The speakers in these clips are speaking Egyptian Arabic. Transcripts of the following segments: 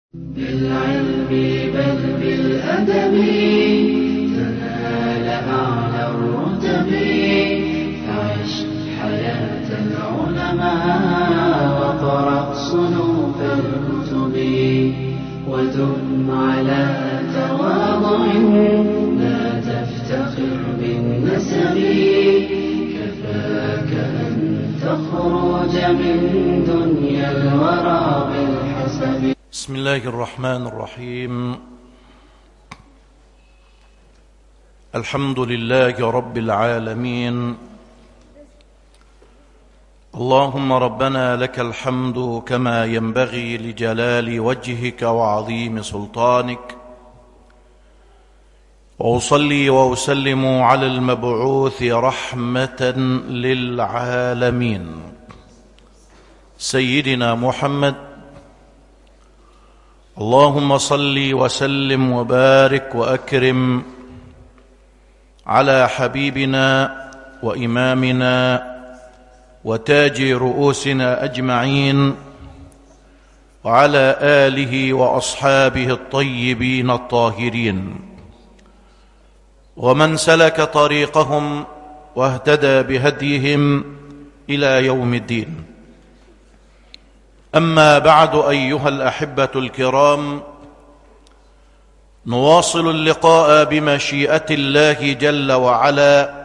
بالعلم بل بالأدب تنال أعلى الرتب فعش حياة العلماء وقرأ صنوف الكتب ودم على تواضع لا تفتخر بالنسب كفاك أن تخرج من دنيا الورى بالحسب بسم الله الرحمن الرحيم الحمد لله رب العالمين اللهم ربنا لك الحمد كما ينبغي لجلال وجهك وعظيم سلطانك واصلي واسلم على المبعوث رحمه للعالمين سيدنا محمد اللهم صل وسلم وبارك واكرم على حبيبنا وامامنا وتاج رؤوسنا اجمعين وعلى اله واصحابه الطيبين الطاهرين ومن سلك طريقهم واهتدى بهديهم الى يوم الدين اما بعد ايها الاحبه الكرام نواصل اللقاء بمشيئه الله جل وعلا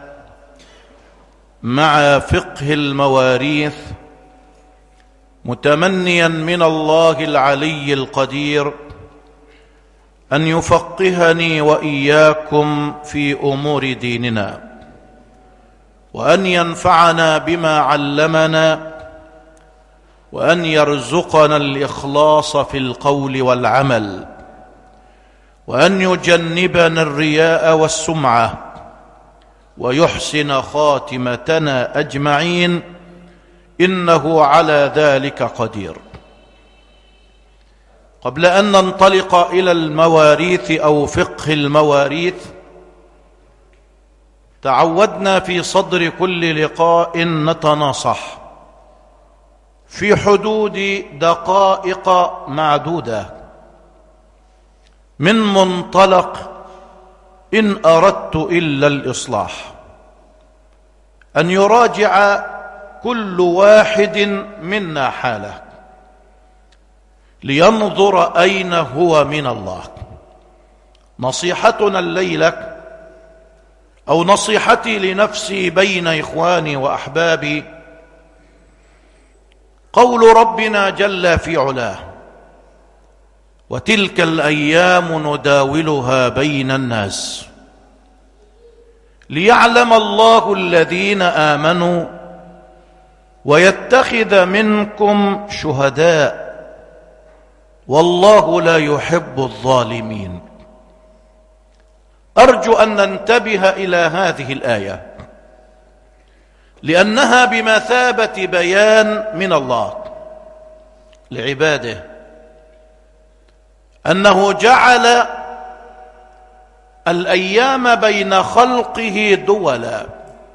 مع فقه المواريث متمنيا من الله العلي القدير ان يفقهني واياكم في امور ديننا وان ينفعنا بما علمنا وان يرزقنا الاخلاص في القول والعمل وان يجنبنا الرياء والسمعه ويحسن خاتمتنا اجمعين انه على ذلك قدير قبل ان ننطلق الى المواريث او فقه المواريث تعودنا في صدر كل لقاء نتناصح في حدود دقائق معدوده من منطلق ان اردت الا الاصلاح ان يراجع كل واحد منا حاله لينظر اين هو من الله نصيحتنا الليله او نصيحتي لنفسي بين اخواني واحبابي قول ربنا جل في علاه وتلك الايام نداولها بين الناس ليعلم الله الذين امنوا ويتخذ منكم شهداء والله لا يحب الظالمين ارجو ان ننتبه الى هذه الايه لانها بمثابه بيان من الله لعباده انه جعل الايام بين خلقه دولا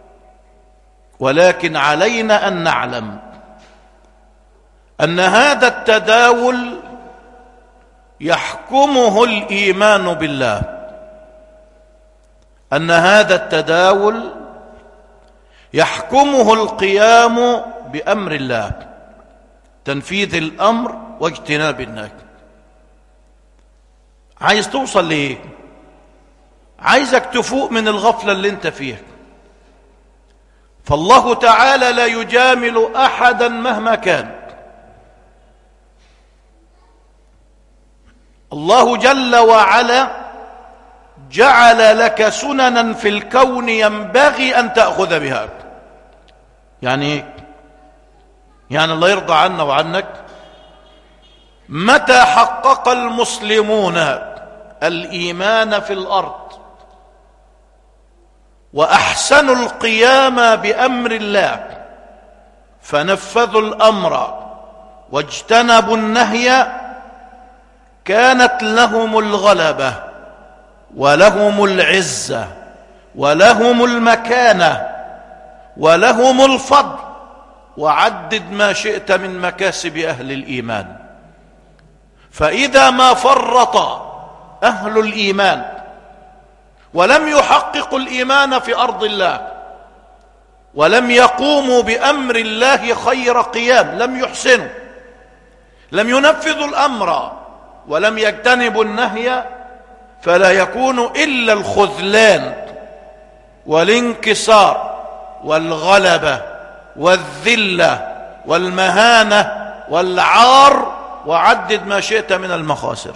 ولكن علينا ان نعلم ان هذا التداول يحكمه الايمان بالله ان هذا التداول يحكمه القيام بامر الله تنفيذ الامر واجتناب النهي عايز توصل لايه عايزك تفوق من الغفله اللي انت فيها فالله تعالى لا يجامل احدا مهما كان الله جل وعلا جعل لك سننا في الكون ينبغي ان تاخذ بها يعني ايه يعني الله يرضى عنا وعنك متى حقق المسلمون الايمان في الارض واحسنوا القيام بامر الله فنفذوا الامر واجتنبوا النهي كانت لهم الغلبه ولهم العزه ولهم المكانه ولهم الفضل وعدد ما شئت من مكاسب اهل الايمان فإذا ما فرط أهل الإيمان ولم يحققوا الإيمان في أرض الله ولم يقوموا بأمر الله خير قيام لم يحسنوا لم ينفذوا الأمر ولم يجتنبوا النهي فلا يكون إلا الخذلان والانكسار والغلبة والذلة والمهانة والعار وعدد ما شئت من المخاسر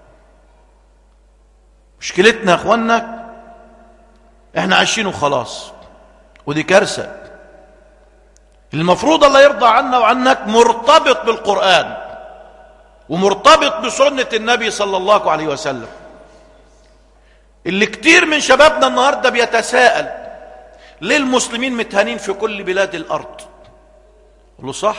مشكلتنا يا اخوانا احنا عايشين وخلاص ودي كارثه المفروض الله يرضى عنا وعنك مرتبط بالقران ومرتبط بسنه النبي صلى الله عليه وسلم اللي كتير من شبابنا النهارده بيتساءل ليه المسلمين متهانين في كل بلاد الارض قل له صح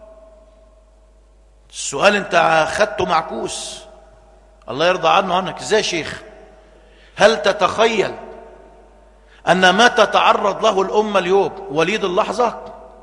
السؤال انت خدته معكوس الله يرضى عنه عنك ازاي يا شيخ هل تتخيل ان ما تتعرض له الامه اليوم وليد اللحظه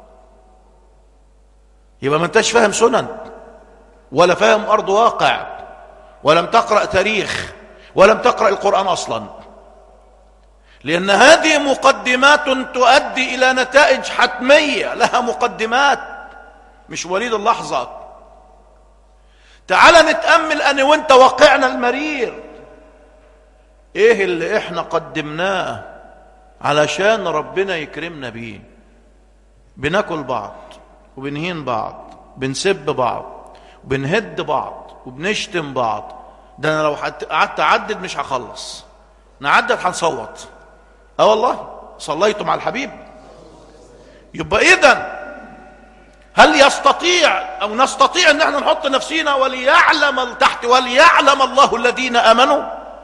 يبقى ما انتش فاهم سنن ولا فاهم ارض واقع ولم تقرا تاريخ ولم تقرا القران اصلا لان هذه مقدمات تؤدي الى نتائج حتميه لها مقدمات مش وليد اللحظه تعال نتامل انا وانت واقعنا المرير ايه اللي احنا قدمناه علشان ربنا يكرمنا بيه بناكل بعض وبنهين بعض بنسب بعض وبنهد بعض وبنشتم بعض ده انا لو قعدت اعدد مش هخلص نعدد هنصوت اه والله صليتم على الحبيب يبقى اذا هل يستطيع او نستطيع ان احنا نحط نفسينا وليعلم تحت وليعلم الله الذين امنوا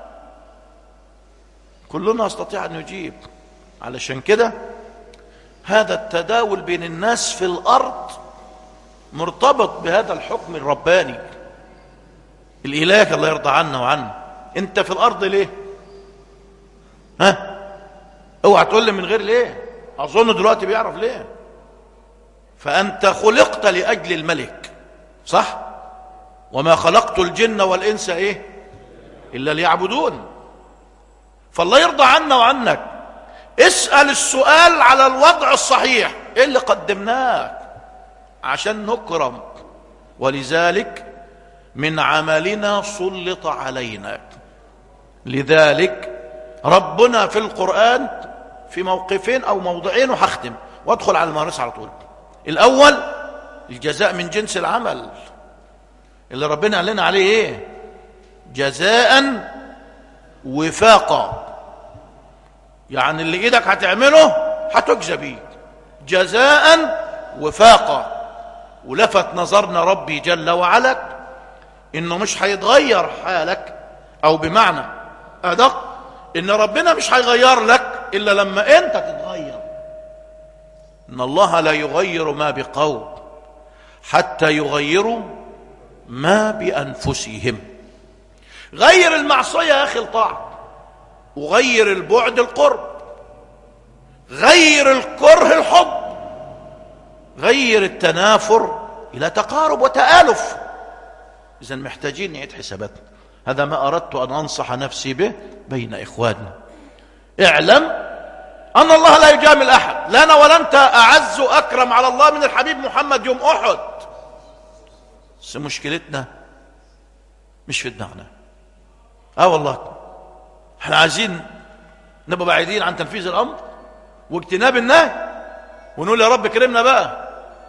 كلنا يستطيع ان يجيب علشان كده هذا التداول بين الناس في الارض مرتبط بهذا الحكم الرباني الاله الله يرضى عنا وعنه انت في الارض ليه ها اوعى تقول لي من غير ليه اظن دلوقتي بيعرف ليه فانت خلقت لاجل الملك صح وما خلقت الجن والانس ايه الا ليعبدون فالله يرضى عنا وعنك اسال السؤال على الوضع الصحيح ايه اللي قدمناه عشان نكرم ولذلك من عملنا سلط علينا لذلك ربنا في القران في موقفين او موضعين وهختم وادخل على المارس على طول الاول الجزاء من جنس العمل اللي ربنا قال لنا عليه ايه جزاء وفاقا يعني اللي ايدك هتعمله هتجزى بيه جزاء وفاقا ولفت نظرنا ربي جل وعلا انه مش هيتغير حالك او بمعنى ادق ان ربنا مش هيغير لك الا لما انت تتغير ان الله لا يغير ما بقوم حتى يغيروا ما بانفسهم غير المعصيه يا اخي الطاعه وغير البعد القرب غير الكره الحب غير التنافر الى تقارب وتالف اذا محتاجين نعيد حساباتنا هذا ما اردت ان انصح نفسي به بين اخواننا اعلم ان الله لا يجامل احد لا انا ولا انت اعز واكرم على الله من الحبيب محمد يوم احد بس مشكلتنا مش في دماغنا اه والله احنا عايزين نبقى بعيدين عن تنفيذ الامر واجتناب النهي ونقول يا رب كرمنا بقى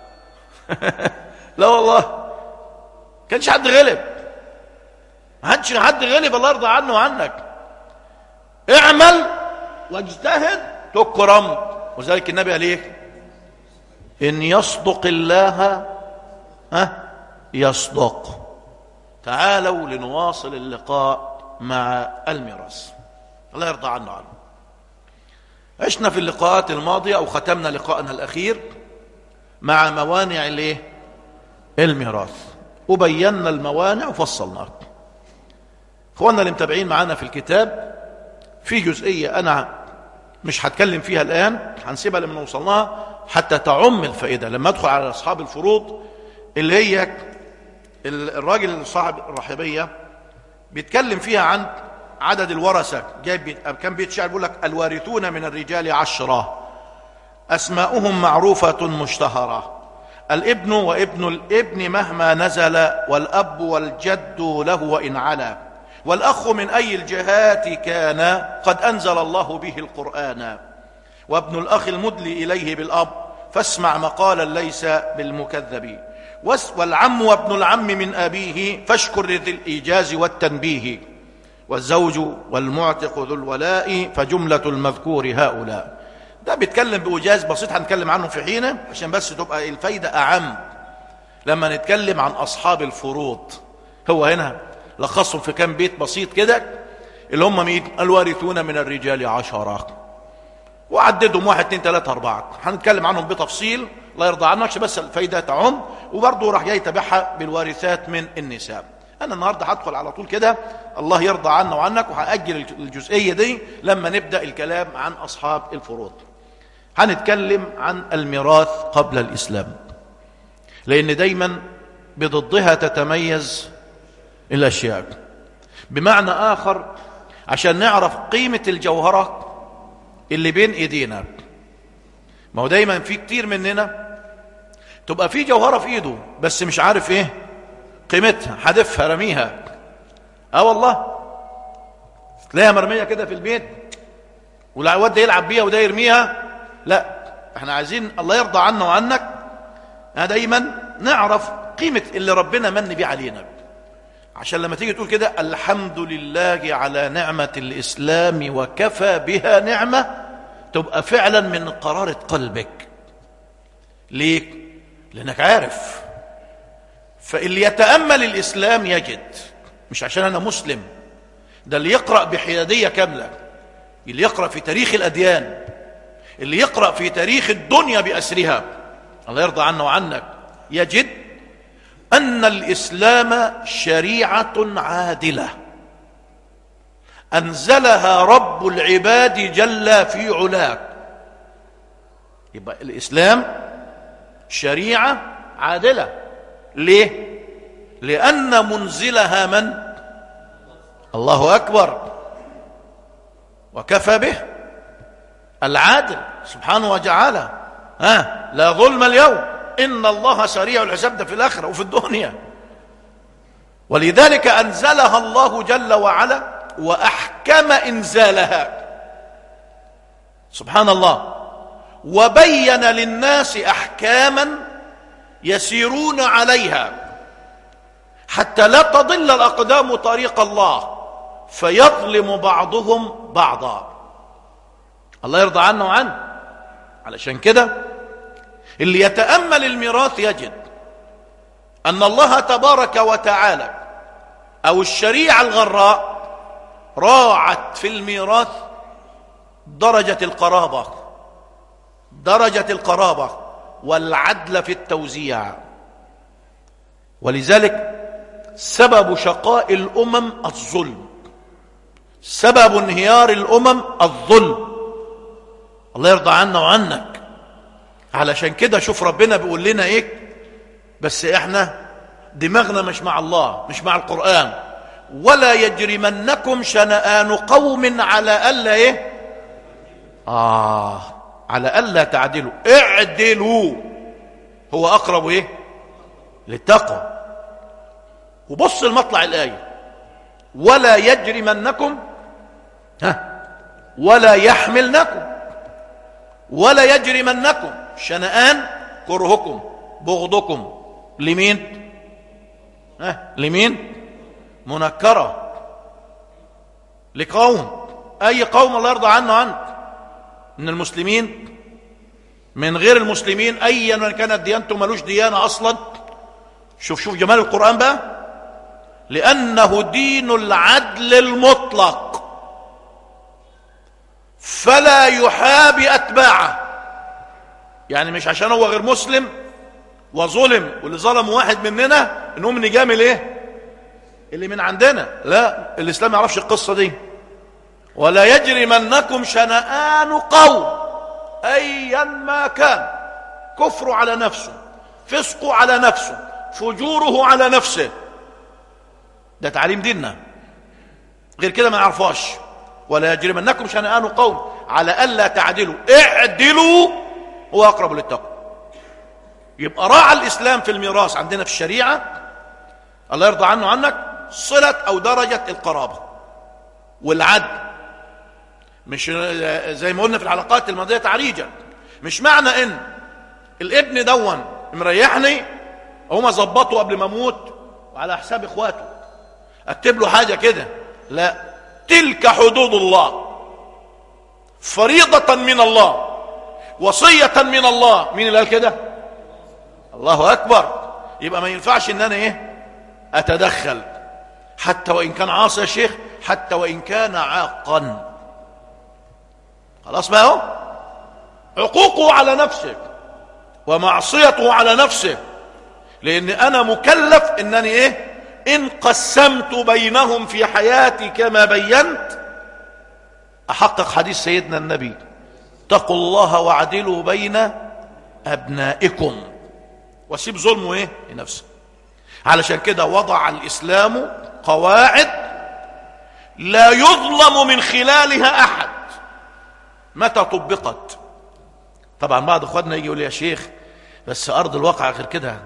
لا والله كانش حد غلب ما حدش حد غلب الله يرضى عنه وعنك اعمل واجتهد تكرم وذلك النبي قال ايه ان يصدق الله ها يصدق تعالوا لنواصل اللقاء مع الميراث الله يرضى عنه عنه عشنا في اللقاءات الماضية أو ختمنا لقاءنا الأخير مع موانع الايه الميراث وبينا الموانع وفصلناها اخواننا اللي متابعين معانا في الكتاب في جزئية أنا مش هتكلم فيها الآن هنسيبها لما نوصلناها حتى تعم الفائدة لما أدخل على أصحاب الفروض اللي هي الراجل صاحب الرحبية بيتكلم فيها عن عدد الورثة جايب بيت كان بيت شعر بيقول لك الوارثون من الرجال عشرة أسماؤهم معروفة مشتهرة الابن وابن الابن مهما نزل والأب والجد له وإن علا والأخ من أي الجهات كان قد أنزل الله به القرآن وابن الأخ المدلي إليه بالأب فاسمع مقالا ليس بالمكذب والعم وابن العم من أبيه فاشكر لذي الإيجاز والتنبيه والزوج والمعتق ذو الولاء فجملة المذكور هؤلاء ده بيتكلم بإيجاز بسيط هنتكلم عنه في حينه عشان بس تبقى الفايدة أعم لما نتكلم عن أصحاب الفروض هو هنا لخصهم في كام بيت بسيط كده اللي هم مين الوارثون من الرجال عشرة وعددهم واحد اتنين تلاتة أربعة هنتكلم عنهم بتفصيل الله يرضى عنك بس الفايدة تعم وبرضه راح جاي يتابعها بالوارثات من النساء أنا النهاردة هدخل على طول كده الله يرضى عنا وعنك وهأجل الجزئية دي لما نبدأ الكلام عن أصحاب الفروض هنتكلم عن الميراث قبل الإسلام لأن دايما بضدها تتميز الأشياء بمعنى آخر عشان نعرف قيمة الجوهرة اللي بين ايدينا ما هو دايما في كتير مننا تبقى في جوهرة في ايده بس مش عارف ايه قيمتها حدفها رميها اه والله تلاقيها مرمية كده في البيت والعواد ده يلعب بيها وده يرميها لا احنا عايزين الله يرضى عنا وعنك دايما نعرف قيمة اللي ربنا من بيه علينا عشان لما تيجي تقول كده الحمد لله على نعمة الإسلام وكفى بها نعمة تبقى فعلا من قرارة قلبك ليه؟ لأنك عارف فاللي يتأمل الإسلام يجد مش عشان أنا مسلم ده اللي يقرأ بحيادية كاملة اللي يقرأ في تاريخ الأديان اللي يقرأ في تاريخ الدنيا بأسرها الله يرضى عنه وعنك يجد أن الإسلام شريعة عادلة أنزلها رب العباد جل في علاه يبقى الإسلام شريعة عادلة ليه؟ لأن منزلها من؟ الله أكبر وكفى به العادل سبحانه وتعالى ها لا ظلم اليوم إن الله سريع الحساب ده في الآخرة وفي الدنيا ولذلك أنزلها الله جل وعلا وأحكم إنزالها سبحان الله وبين للناس أحكاما يسيرون عليها حتى لا تضل الأقدام طريق الله فيظلم بعضهم بعضا الله يرضى عنه وعنه علشان كده اللي يتأمل الميراث يجد أن الله تبارك وتعالى أو الشريعة الغراء راعت في الميراث درجة القرابة درجة القرابة والعدل في التوزيع ولذلك سبب شقاء الأمم الظلم سبب انهيار الأمم الظلم الله يرضى عنا وعنك علشان كده شوف ربنا بيقول لنا ايه بس احنا دماغنا مش مع الله مش مع القرآن ولا يجرمنكم شنآن قوم على ألا ايه آه على ألا تعدلوا اعدلوا هو أقرب ايه للتقوى وبص المطلع الآية ولا يجرمنكم ها ولا يحملنكم ولا يجرمنكم شنآن كرهكم بغضكم لمين ها لمين منكرة لقوم أي قوم الله يرضى عنه عنك من المسلمين من غير المسلمين أيا من كانت ديانته ملوش ديانة أصلا شوف شوف جمال القرآن بقى لأنه دين العدل المطلق فلا يحابي أتباعه يعني مش عشان هو غير مسلم وظلم واللي ظلم واحد مننا انهم نجامل ايه اللي من عندنا لا الاسلام ما يعرفش القصه دي ولا يجرمنكم شنآن قوم ايا ما كان كفر على نفسه فسق على نفسه فجوره على نفسه ده تعليم ديننا غير كده ما نعرفهاش ولا يجرمنكم شنآن قوم على ألا تعدلوا اعدلوا هو أقرب للتقوى يبقى راعى الإسلام في الميراث عندنا في الشريعة الله يرضى عنه عنك صلة أو درجة القرابة والعدل مش زي ما قلنا في الحلقات الماضية تعريجا مش معنى ان الابن دون مريحني هما ظبطوا قبل ما اموت وعلى حساب اخواته اكتب له حاجه كده لا تلك حدود الله فريضه من الله وصيه من الله مين اللي قال كده الله اكبر يبقى ما ينفعش ان انا ايه اتدخل حتى وان كان عاصي يا شيخ حتى وان كان عاقا خلاص بقى اهو عقوقه على نفسه ومعصيته على نفسه لان انا مكلف انني ايه ان قسمت بينهم في حياتي كما بينت احقق حديث سيدنا النبي اتقوا الله واعدلوا بين ابنائكم وسيب ظلمه ايه لنفسه علشان كده وضع الاسلام قواعد لا يظلم من خلالها احد متى طبقت طبعا بعض اخواتنا يجي يقول لي يا شيخ بس ارض الواقع غير كده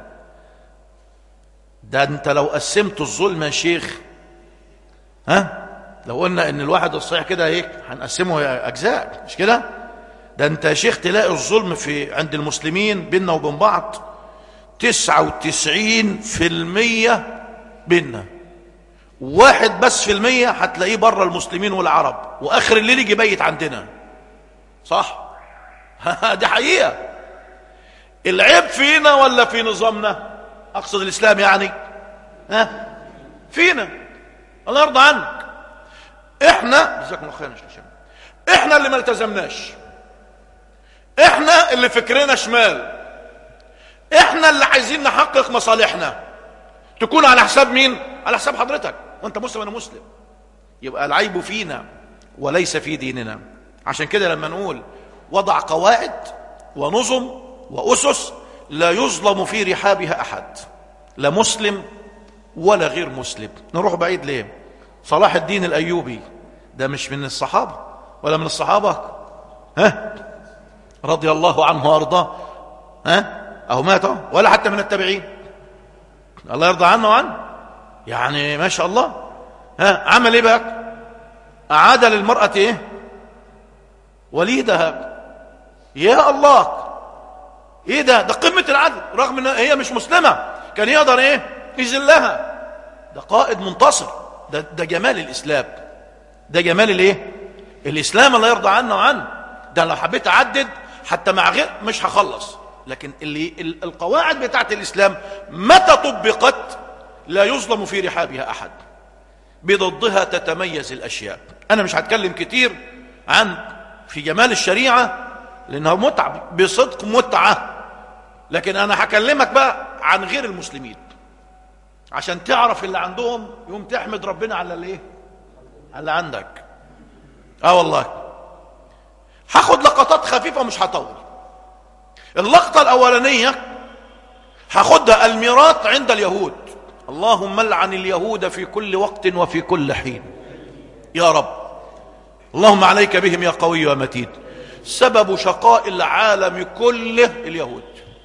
ده انت لو قسمت الظلم يا شيخ ها لو قلنا ان الواحد الصحيح كده هيك هنقسمه اجزاء مش كده ده انت يا شيخ تلاقي الظلم في عند المسلمين بيننا وبين بعض تسعة وتسعين في المية بيننا واحد بس في المية هتلاقيه بره المسلمين والعرب واخر الليل يجي بيت عندنا صح دي حقيقة العيب فينا ولا في نظامنا اقصد الاسلام يعني ها فينا الله يرضى عنك احنا جزاكم الله خيرا احنا اللي ما التزمناش احنا اللي فكرنا شمال احنا اللي عايزين نحقق مصالحنا تكون على حساب مين على حساب حضرتك وانت مسلم انا مسلم يبقى العيب فينا وليس في ديننا عشان كده لما نقول وضع قواعد ونظم واسس لا يظلم في رحابها احد لا مسلم ولا غير مسلم نروح بعيد ليه صلاح الدين الايوبي ده مش من الصحابه ولا من الصحابه ها رضي الله عنه وارضاه ها اهو مات ولا حتى من التابعين الله يرضى عنه وعنه يعني ما شاء الله ها عمل ايه بقى اعاد للمراه ايه وليدها يا الله ايه ده ده قمه العدل رغم ان هي مش مسلمه كان يقدر ايه يذلها ده قائد منتصر ده ده جمال الاسلام ده جمال الايه الاسلام الله يرضى عنه وعنه ده لو حبيت اعدد حتى مع غير مش هخلص لكن اللي القواعد بتاعت الاسلام متى طبقت لا يظلم في رحابها احد بضدها تتميز الاشياء انا مش هتكلم كتير عن في جمال الشريعه لانها متعه بصدق متعه لكن انا هكلمك بقى عن غير المسلمين عشان تعرف اللي عندهم يوم تحمد ربنا على اللي ايه على اللي عندك اه والله هاخد لقطات خفيفه مش هطول اللقطه الاولانيه هاخدها الميراث عند اليهود اللهم لعن اليهود في كل وقت وفي كل حين يا رب اللهم عليك بهم يا قوي يا متين سبب شقاء العالم كله اليهود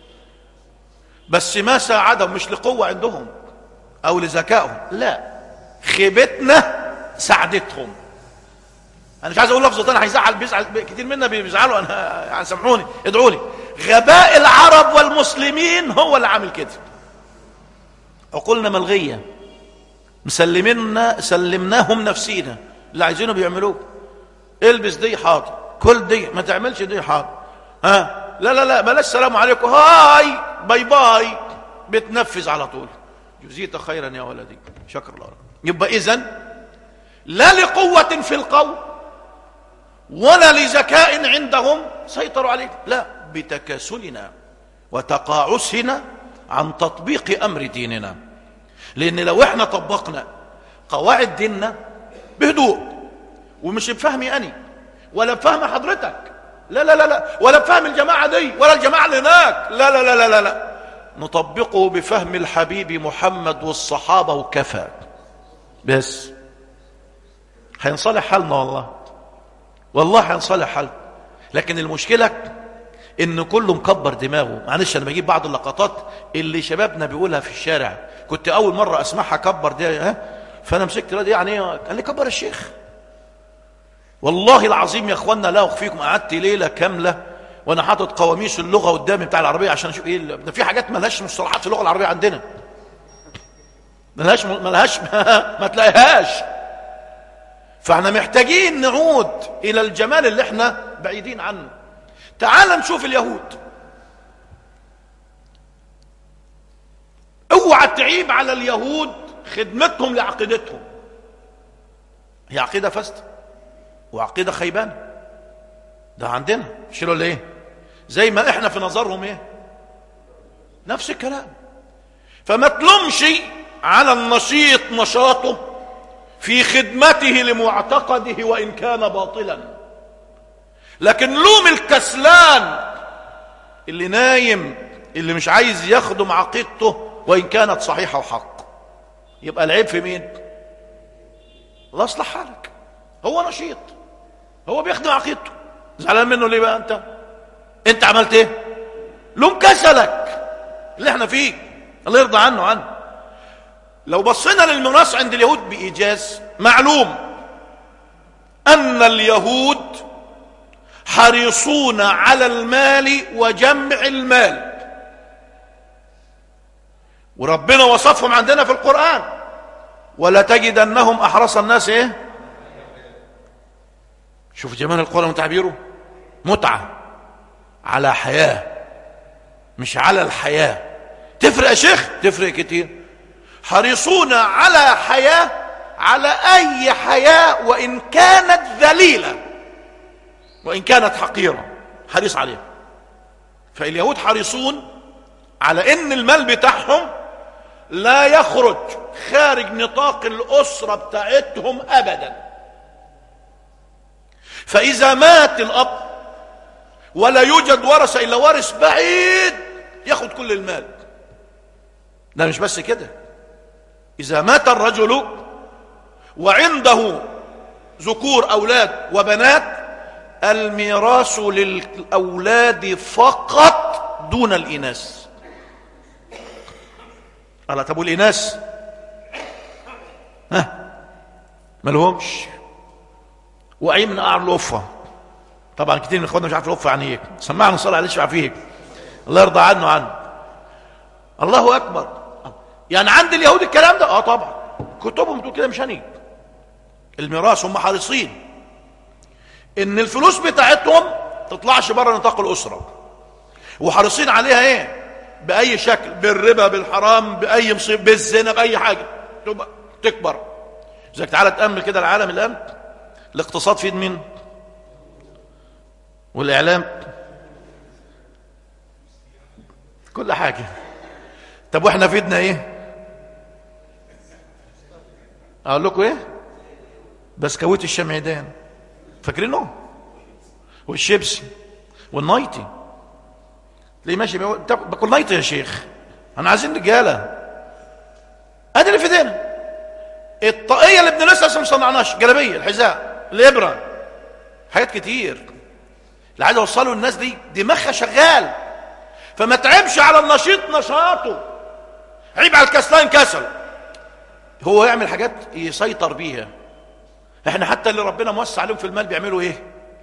بس ما ساعدهم مش لقوة عندهم أو لذكائهم لا خيبتنا ساعدتهم أنا مش عايز أقول لفظ تاني هيزعل بيزعل كتير منا بيزعلوا أنا يعني سامحوني ادعوا لي غباء العرب والمسلمين هو اللي عامل كده عقولنا ملغية مسلمنا سلمناهم نفسينا اللي عايزينه بيعملوه البس دي حاضر كل دي ما تعملش دي حاضر ها لا لا لا بلاش سلام عليكم هاي باي باي بتنفذ على طول جزيت خيرا يا ولدي شكر الله يبقى اذا لا لقوة في القول ولا لذكاء عندهم سيطروا عليه لا بتكاسلنا وتقاعسنا عن تطبيق امر ديننا لان لو احنا طبقنا قواعد ديننا بهدوء ومش بفهمي اني ولا بفهم حضرتك لا لا لا لا ولا بفهم الجماعه دي ولا الجماعه اللي هناك لا لا لا لا لا, لا. نطبقه بفهم الحبيب محمد والصحابة وكفى بس هينصلح حالنا والله والله هينصلح حالنا لكن المشكلة ان كله مكبر دماغه معلش انا بجيب بعض اللقطات اللي شبابنا بيقولها في الشارع كنت اول مرة اسمعها كبر دي ها فانا مسكت دي يعني ايه قال لي كبر الشيخ والله العظيم يا اخوانا لا اخفيكم قعدت ليله كامله وانا حاطط قواميس اللغه قدامي بتاع العربيه عشان اشوف ايه ده في حاجات ملهاش مصطلحات في اللغه العربيه عندنا ملهاش ملهاش ما تلاقيهاش فاحنا محتاجين نعود الى الجمال اللي احنا بعيدين عنه تعال نشوف اليهود اوعى تعيب على اليهود خدمتهم لعقيدتهم هي عقيده فاسده وعقيده خيبانه ده عندنا شيلوا ولا ايه زي ما احنا في نظرهم ايه نفس الكلام فما تلومش على النشيط نشاطه في خدمته لمعتقده وان كان باطلا لكن لوم الكسلان اللي نايم اللي مش عايز يخدم عقيدته وان كانت صحيحه وحق يبقى العيب في مين الله اصلح حالك هو نشيط هو بيخدم عقيدته زعلان منه ليه بقى انت انت عملت ايه لوم كسلك اللي احنا فيه الله يرضى عنه عنه لو بصينا للميراث عند اليهود بايجاز معلوم ان اليهود حريصون على المال وجمع المال وربنا وصفهم عندنا في القرآن ولا تجدنهم أحرص الناس إيه شوف جمال القرآن وتعبيره متعة على حياة مش على الحياة تفرق يا شيخ تفرق كتير حريصون على حياة على أي حياة وإن كانت ذليلة وإن كانت حقيرة حريص عليها فاليهود حريصون على ان المال بتاعهم لا يخرج خارج نطاق الاسره بتاعتهم ابدا فاذا مات الاب ولا يوجد ورثه الا وارث بعيد ياخد كل المال ده مش بس كده اذا مات الرجل وعنده ذكور اولاد وبنات الميراث للاولاد فقط دون الاناث قال طب والإناث ها مالهمش وعين من قعر الوفة طبعا كتير من اخواننا مش عارف الوفة يعني ايه سمعنا نصلي عليه شفع فيه الله يرضى عنه عنه الله اكبر يعني عند اليهود الكلام ده اه طبعا كتبهم بتقول كده مش هنيج الميراث هم حريصين ان الفلوس بتاعتهم تطلعش بره نطاق الاسره وحريصين عليها ايه باي شكل بالربا بالحرام باي مصيبه بالزنا باي حاجه تبقى تكبر زيك تعالى تامل كده العالم الان الاقتصاد في ايد مين والاعلام كل حاجه طب واحنا في ايدنا ايه اقول لكم ايه بسكويت الشمعدان فاكرينه والشيبسي والنايتي ليه ماشي باكل نايت يا شيخ انا عايزين رجاله ادي اللي في ايدينا الطاقيه اللي بنلبسها لسه ما صنعناش جلابيه الحذاء الابره حاجات كتير اللي عايز اوصله للناس دي دماغها شغال فما تعبش على النشيط نشاطه عيب على الكسلان كسل هو يعمل حاجات يسيطر بيها احنا حتى اللي ربنا موسع عليهم في المال بيعملوا ايه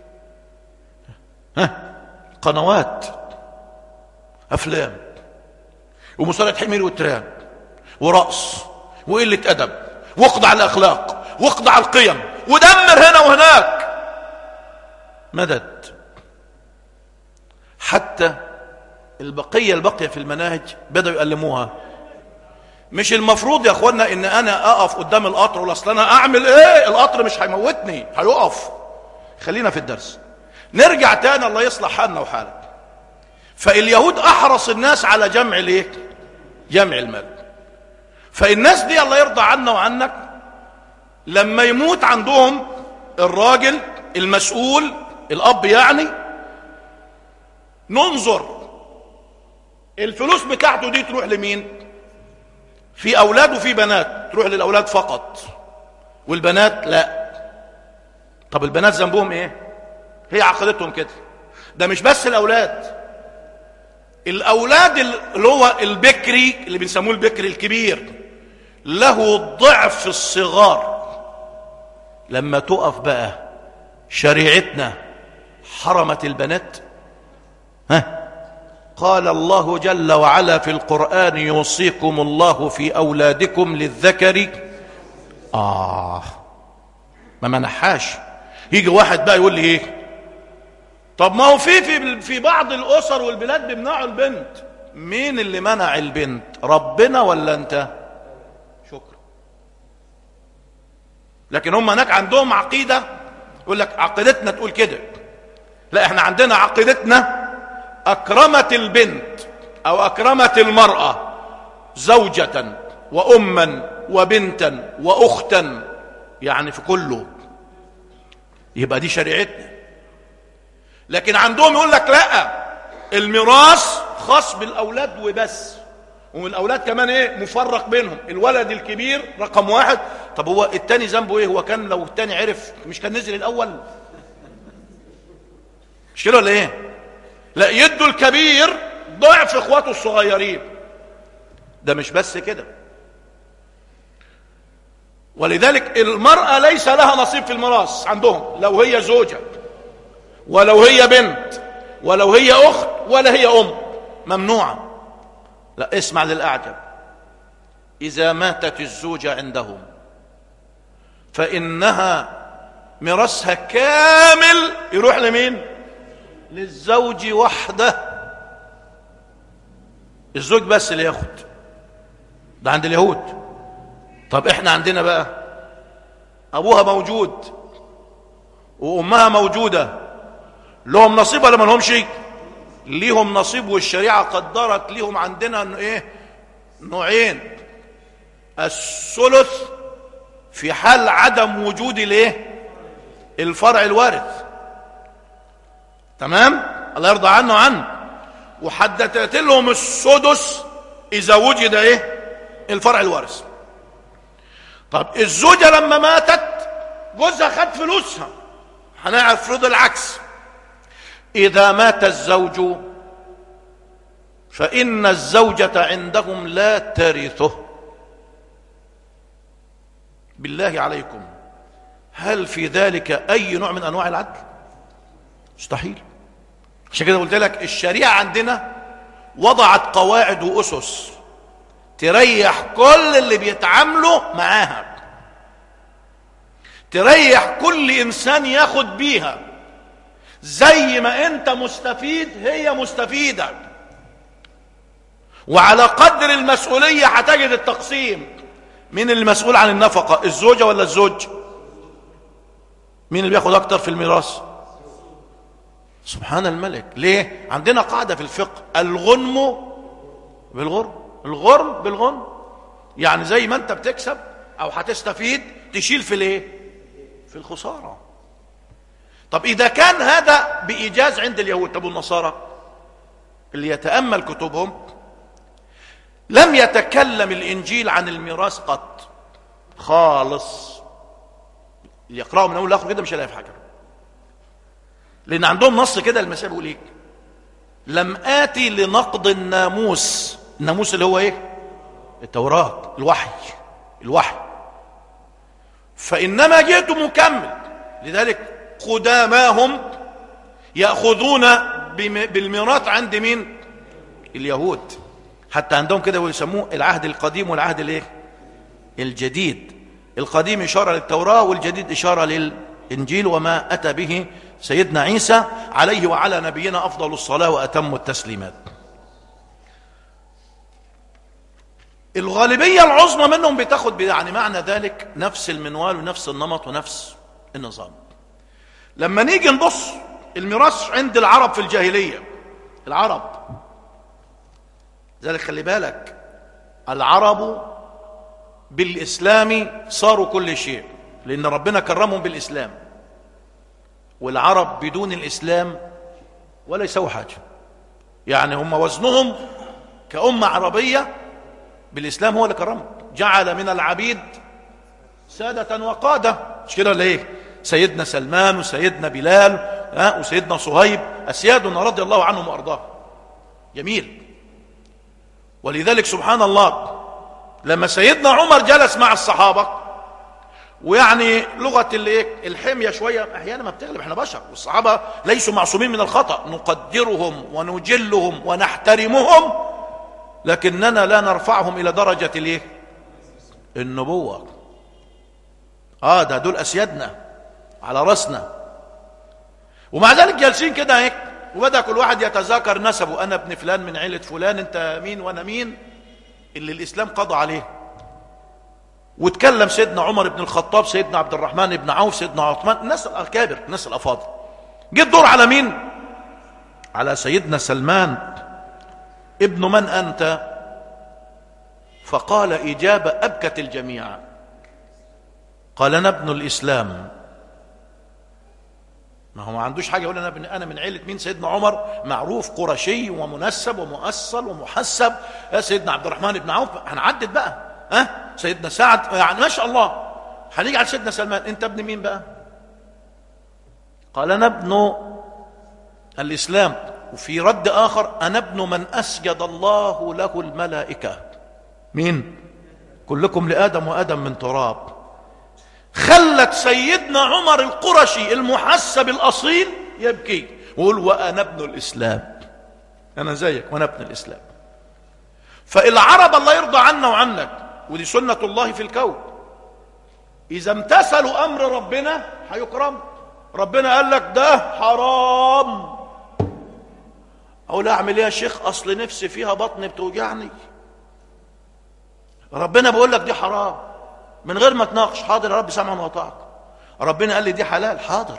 ها قنوات افلام ومصارعه حمير والتراب ورقص وقله ادب واقضى على الاخلاق واقضى على القيم ودمر هنا وهناك مدد حتى البقيه الباقيه في المناهج بداوا يقلموها مش المفروض يا اخوانا ان انا اقف قدام القطر ولا اصل انا اعمل ايه القطر مش هيموتني هيقف خلينا في الدرس نرجع تاني الله يصلح حالنا وحالك فاليهود احرص الناس على جمع الايه جمع المال فالناس دي الله يرضى عنا وعنك لما يموت عندهم الراجل المسؤول الاب يعني ننظر الفلوس بتاعته دي تروح لمين في اولاد وفي بنات تروح للاولاد فقط والبنات لا طب البنات ذنبهم ايه هي عقيدتهم كده ده مش بس الاولاد الاولاد اللي هو البكري اللي بنسموه البكري الكبير له ضعف الصغار لما تقف بقى شريعتنا حرمت البنات ها قال الله جل وعلا في القرآن يوصيكم الله في أولادكم للذكر آه ما منحاش يجي واحد بقى يقول لي ايه طب ما هو في في في بعض الاسر والبلاد بيمنعوا البنت مين اللي منع البنت ربنا ولا انت شكرا لكن هم هناك عندهم عقيده يقول لك عقيدتنا تقول كده لا احنا عندنا عقيدتنا اكرمت البنت او اكرمت المراه زوجه واما وبنتا واختا يعني في كله يبقى دي شريعتنا لكن عندهم يقول لك لا الميراث خاص بالاولاد وبس والاولاد كمان ايه مفرق بينهم الولد الكبير رقم واحد طب هو التاني ذنبه ايه هو كان لو التاني عرف مش كان نزل الاول مش كده ولا ايه لا يدوا الكبير ضعف اخواته الصغيرين ده مش بس كده ولذلك المرأة ليس لها نصيب في الميراث عندهم لو هي زوجة ولو هي بنت ولو هي أخت ولا هي أم ممنوعة لا اسمع للأعجب إذا ماتت الزوجة عندهم فإنها ميراثها كامل يروح لمين للزوج وحده الزوج بس اللي ياخد ده عند اليهود طب احنا عندنا بقى ابوها موجود وامها موجوده لهم نصيب ولا ما لهمش ليهم نصيب والشريعه قدرت ليهم عندنا إنه ايه نوعين الثلث في حال عدم وجود الايه الفرع الوارث تمام الله يرضى عنه عنه وحددت لهم السدس اذا وجد ايه الفرع الوارث طب الزوجه لما ماتت جوزها خد فلوسها هنفرض العكس اذا مات الزوج فان الزوجه عندهم لا ترثه بالله عليكم هل في ذلك اي نوع من انواع العدل مستحيل عشان كده قلت لك الشريعه عندنا وضعت قواعد واسس تريح كل اللي بيتعاملوا معاها تريح كل انسان ياخد بيها زي ما انت مستفيد هي مستفيده وعلى قدر المسؤوليه هتجد التقسيم مين اللي مسؤول عن النفقه الزوجه ولا الزوج مين اللي بياخد اكتر في الميراث سبحان الملك ليه عندنا قاعده في الفقه الغنم بالغرم الغرم بالغنم يعني زي ما انت بتكسب او هتستفيد تشيل في الايه في الخساره طب اذا كان هذا بايجاز عند اليهود طب والنصارى اللي يتامل كتبهم لم يتكلم الانجيل عن الميراث قط خالص اللي يقراه من اول لاخر كده مش هيلاقي في حاجه لان عندهم نص كده المسيح بيقول ايه لم اتي لنقض الناموس الناموس اللي هو ايه التوراه الوحي الوحي فانما جئت مكمل لذلك قداماهم ياخذون بالميراث عند مين اليهود حتى عندهم كده ويسموه العهد القديم والعهد الايه الجديد القديم اشاره للتوراه والجديد اشاره للانجيل وما اتى به سيدنا عيسى عليه وعلى نبينا افضل الصلاه واتم التسليمات الغالبيه العظمى منهم بتاخد يعني معنى ذلك نفس المنوال ونفس النمط ونفس النظام لما نيجي نبص الميراث عند العرب في الجاهليه العرب ذلك خلي بالك العرب بالإسلام صاروا كل شيء لأن ربنا كرمهم بالإسلام والعرب بدون الإسلام ولا يسوي حاجة يعني هم وزنهم كأمة عربية بالإسلام هو اللي كرمه جعل من العبيد سادة وقادة مش كده ولا ايه سيدنا سلمان وسيدنا بلال ها وسيدنا صهيب أسيادنا رضي الله عنهم وأرضاهم جميل ولذلك سبحان الله لما سيدنا عمر جلس مع الصحابة ويعني لغة الايه الحمية شوية أحيانا ما بتغلب احنا بشر والصحابة ليسوا معصومين من الخطأ نقدرهم ونجلهم ونحترمهم لكننا لا نرفعهم إلى درجة الايه النبوة اه ده دول أسيادنا على رأسنا ومع ذلك جالسين كده هيك وبدأ كل واحد يتذاكر نسبه أنا ابن فلان من عيلة فلان أنت مين وأنا مين اللي الإسلام قضى عليه وتكلم سيدنا عمر بن الخطاب سيدنا عبد الرحمن بن عوف سيدنا عثمان الناس الأكابر الناس الأفاضل جه الدور على مين على سيدنا سلمان ابن من أنت فقال إجابة أبكت الجميع قال أنا ابن الإسلام ما هو ما عندوش حاجة يقول أنا ابن أنا من عيلة مين سيدنا عمر معروف قرشي ومنسب ومؤصل ومحسب يا سيدنا عبد الرحمن بن عوف هنعدد بقى ها أه؟ سيدنا سعد يعني ما شاء الله هنيجي على سيدنا سلمان أنت ابن مين بقى قال أنا ابن الإسلام وفي رد آخر أنا ابن من أسجد الله له الملائكة مين كلكم لآدم وآدم من تراب خلت سيدنا عمر القرشي المحسب الأصيل يبكي ويقول وأنا ابن الإسلام أنا زيك وأنا ابن الإسلام فالعرب الله يرضى عنا وعنك ودي سنة الله في الكون إذا امتثلوا أمر ربنا هيكرم ربنا قال لك ده حرام أقول أعمل إيه يا شيخ أصل نفسي فيها بطني بتوجعني ربنا بيقول لك دي حرام من غير ما تناقش حاضر يا رب سمعا وطاعت ربنا قال لي دي حلال حاضر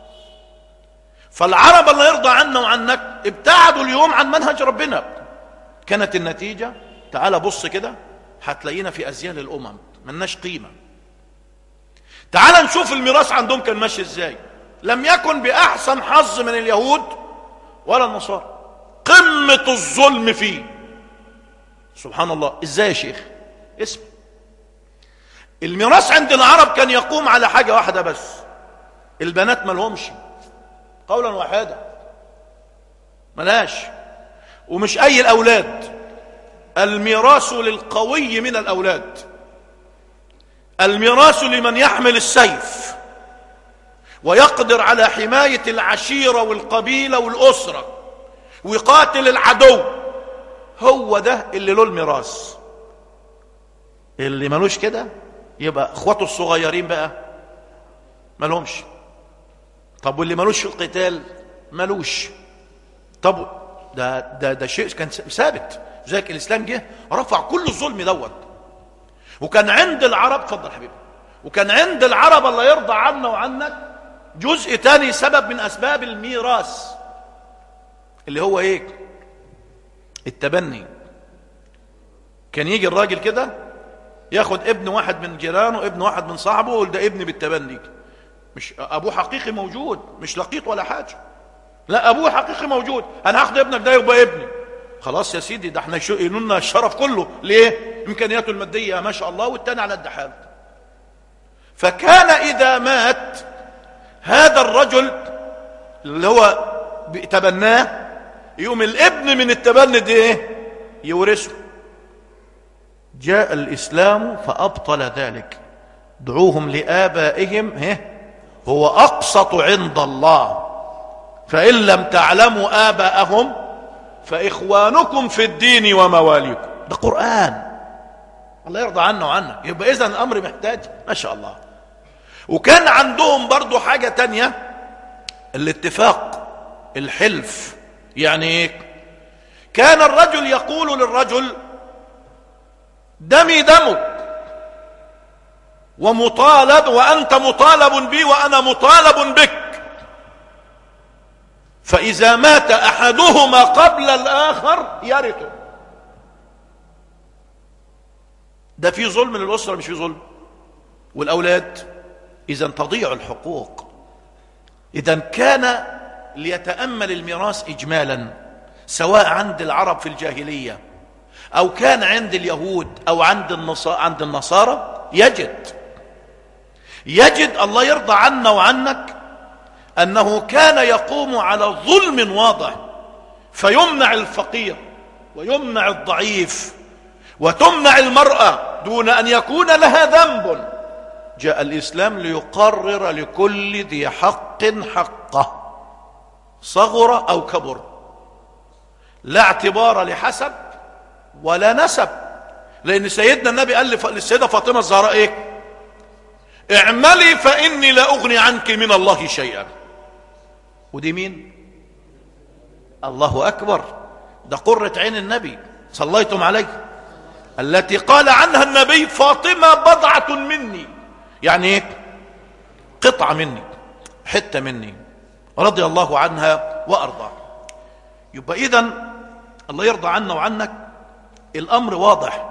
فالعرب الله يرضى عنا وعنك ابتعدوا اليوم عن منهج ربنا كانت النتيجة تعال بص كده هتلاقينا في أزيال الأمم ملناش قيمة تعال نشوف الميراث عندهم كان ماشي ازاي لم يكن بأحسن حظ من اليهود ولا النصارى قمة الظلم فيه سبحان الله ازاي يا شيخ اسم الميراث عند العرب كان يقوم على حاجة واحدة بس البنات ملهمش قولا واحدا ملاش ومش اي الاولاد الميراث للقوي من الاولاد الميراث لمن يحمل السيف ويقدر على حماية العشيرة والقبيلة والأسرة ويقاتل العدو هو ده اللي له الميراث اللي ملوش كده يبقى اخواته الصغيرين بقى ملهمش طب واللي ملوش في القتال ملوش طب ده ده ده شيء كان ثابت ذلك الاسلام جه رفع كل الظلم دوت وكان عند العرب اتفضل حبيبي وكان عند العرب الله يرضى عنا وعنك جزء تاني سبب من اسباب الميراث اللي هو ايه التبني كان يجي الراجل كده ياخد ابن واحد من جيرانه ابن واحد من صاحبه ويقول ده ابني بالتبني مش ابوه حقيقي موجود مش لقيط ولا حاجه لا ابوه حقيقي موجود انا هاخد ابنك ده يبقى ابني خلاص يا سيدي ده احنا لنا الشرف كله ليه امكانياته الماديه ما شاء الله والتاني على الدحال فكان اذا مات هذا الرجل اللي هو تبناه يقوم الابن من التبني ده ايه يورثه جاء الإسلام فأبطل ذلك دعوهم لآبائهم هه هو أقسط عند الله فإن لم تعلموا آباءهم فإخوانكم في الدين ومواليكم ده قرآن الله يرضى عنا وعنك يبقى إذن الأمر محتاج ما شاء الله وكان عندهم برضو حاجة تانية الاتفاق الحلف يعني ايه كان الرجل يقول للرجل دمي دمك ومطالب وأنت مطالب بي وأنا مطالب بك فإذا مات أحدهما قبل الآخر يرثه ده في ظلم للأسرة مش في ظلم والأولاد إذا تضيع الحقوق إذا كان ليتأمل الميراث إجمالا سواء عند العرب في الجاهلية أو كان عند اليهود أو عند النصارى, عند النصارى يجد يجد الله يرضى عنا وعنك أنه كان يقوم على ظلم واضح فيمنع الفقير ويمنع الضعيف وتمنع المرأة دون أن يكون لها ذنب جاء الإسلام ليقرر لكل ذي حق حقه صغر أو كبر لا اعتبار لحسب ولا نسب لأن سيدنا النبي قال للسيدة فاطمة الزهراء إيه اعملي فإني لا أغني عنك من الله شيئا ودي مين الله أكبر ده قرة عين النبي صليتم عليه التي قال عنها النبي فاطمة بضعة مني يعني ايه قطعة مني حتة مني رضي الله عنها وأرضاها يبقى إذا الله يرضى عنا وعنك الأمر واضح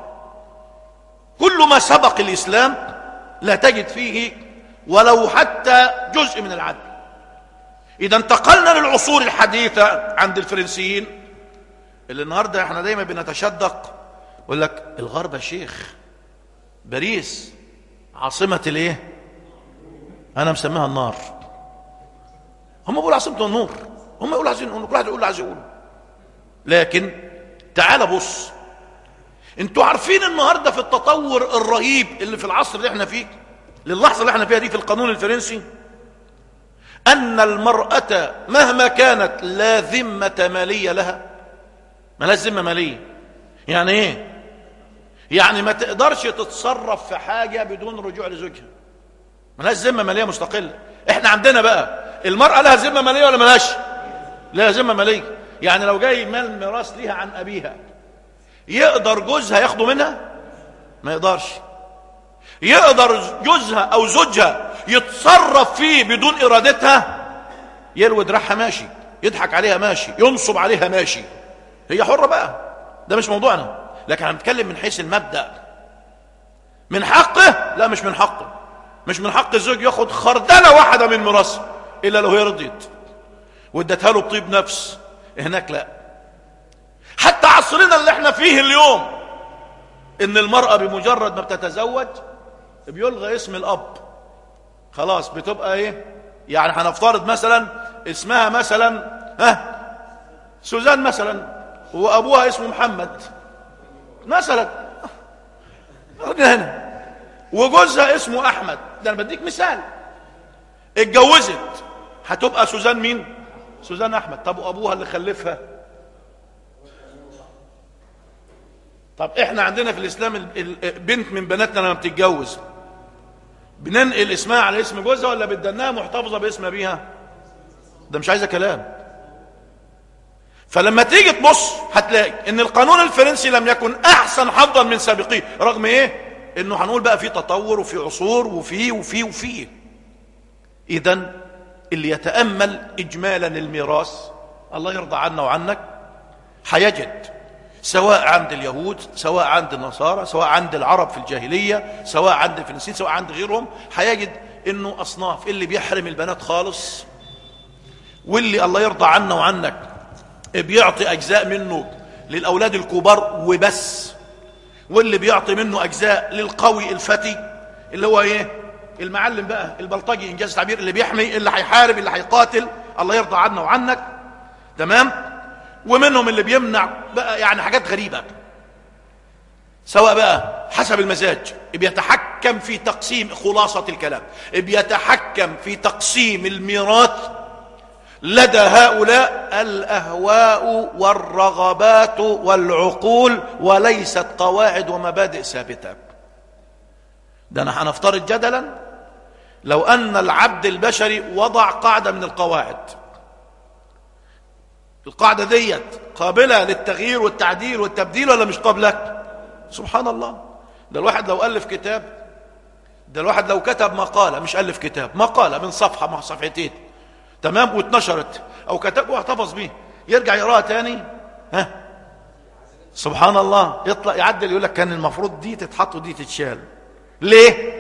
كل ما سبق الإسلام لا تجد فيه ولو حتى جزء من العدل إذا انتقلنا للعصور الحديثة عند الفرنسيين اللي النهاردة احنا دايما بنتشدق يقول لك الغرب يا شيخ باريس عاصمة الايه انا مسميها النار هم بيقولوا عاصمة النور هم يقولوا عايزين نقول كل واحد يقول اللي عايز يقوله لكن تعال بص انتوا عارفين النهارده في التطور الرهيب اللي في العصر اللي احنا فيه للحظه اللي احنا فيها دي في القانون الفرنسي ان المراه مهما كانت لا ذمه ماليه لها مالهاش ذمه ماليه يعني ايه يعني ما تقدرش تتصرف في حاجه بدون رجوع لزوجها مالهاش ذمه ماليه مستقله احنا عندنا بقى المراه لها ذمه ماليه ولا مالهاش لها ذمه ماليه يعني لو جاي مال ميراث ليها عن ابيها يقدر جوزها ياخده منها ما يقدرش يقدر جوزها او زوجها يتصرف فيه بدون ارادتها يلوي دراعها ماشي يضحك عليها ماشي ينصب عليها ماشي هي حرة بقى ده مش موضوعنا لكن هنتكلم من حيث المبدأ من حقه لا مش من حقه مش من حق الزوج ياخد خردلة واحدة من مراسه إلا لو هي رضيت وادتها له بطيب نفس هناك لا حتى عصرنا اللي احنا فيه اليوم ان المرأة بمجرد ما بتتزوج بيلغى اسم الاب خلاص بتبقى ايه يعني هنفترض مثلا اسمها مثلا ها سوزان مثلا وابوها اسمه محمد مثلا هنا وجوزها اسمه احمد ده انا بديك مثال اتجوزت هتبقى سوزان مين سوزان احمد طب وابوها اللي خلفها طب احنا عندنا في الاسلام بنت من بناتنا لما بتتجوز بننقل اسمها على اسم جوزها ولا بدناها محتفظه باسم ابيها ده مش عايزه كلام فلما تيجي تبص هتلاقي ان القانون الفرنسي لم يكن احسن حظا من سابقيه رغم ايه انه هنقول بقى في تطور وفي عصور وفي وفي وفي اذا اللي يتامل اجمالا الميراث الله يرضى عنا وعنك هيجد سواء عند اليهود سواء عند النصارى سواء عند العرب في الجاهلية سواء عند الفلسطين سواء عند غيرهم هيجد انه اصناف اللي بيحرم البنات خالص واللي الله يرضى عنا وعنك بيعطي اجزاء منه للاولاد الكبار وبس واللي بيعطي منه اجزاء للقوي الفتي اللي هو ايه المعلم بقى البلطجي انجاز التعبير اللي بيحمي اللي هيحارب اللي هيقاتل الله يرضى عنا وعنك تمام ومنهم اللي بيمنع بقى يعني حاجات غريبة سواء بقى حسب المزاج بيتحكم في تقسيم خلاصة الكلام بيتحكم في تقسيم الميراث لدى هؤلاء الأهواء والرغبات والعقول وليست قواعد ومبادئ ثابتة ده أنا هنفترض جدلا لو أن العبد البشري وضع قاعدة من القواعد القاعدة ديت قابلة للتغيير والتعديل والتبديل ولا مش قابلة سبحان الله ده الواحد لو ألف كتاب ده الواحد لو كتب مقالة مش ألف كتاب مقالة من صفحة مع صفحتين تمام واتنشرت أو كتب واحتفظ بيه يرجع يقراها تاني ها سبحان الله يطلع يعدل يقول لك كان المفروض دي تتحط ودي تتشال ليه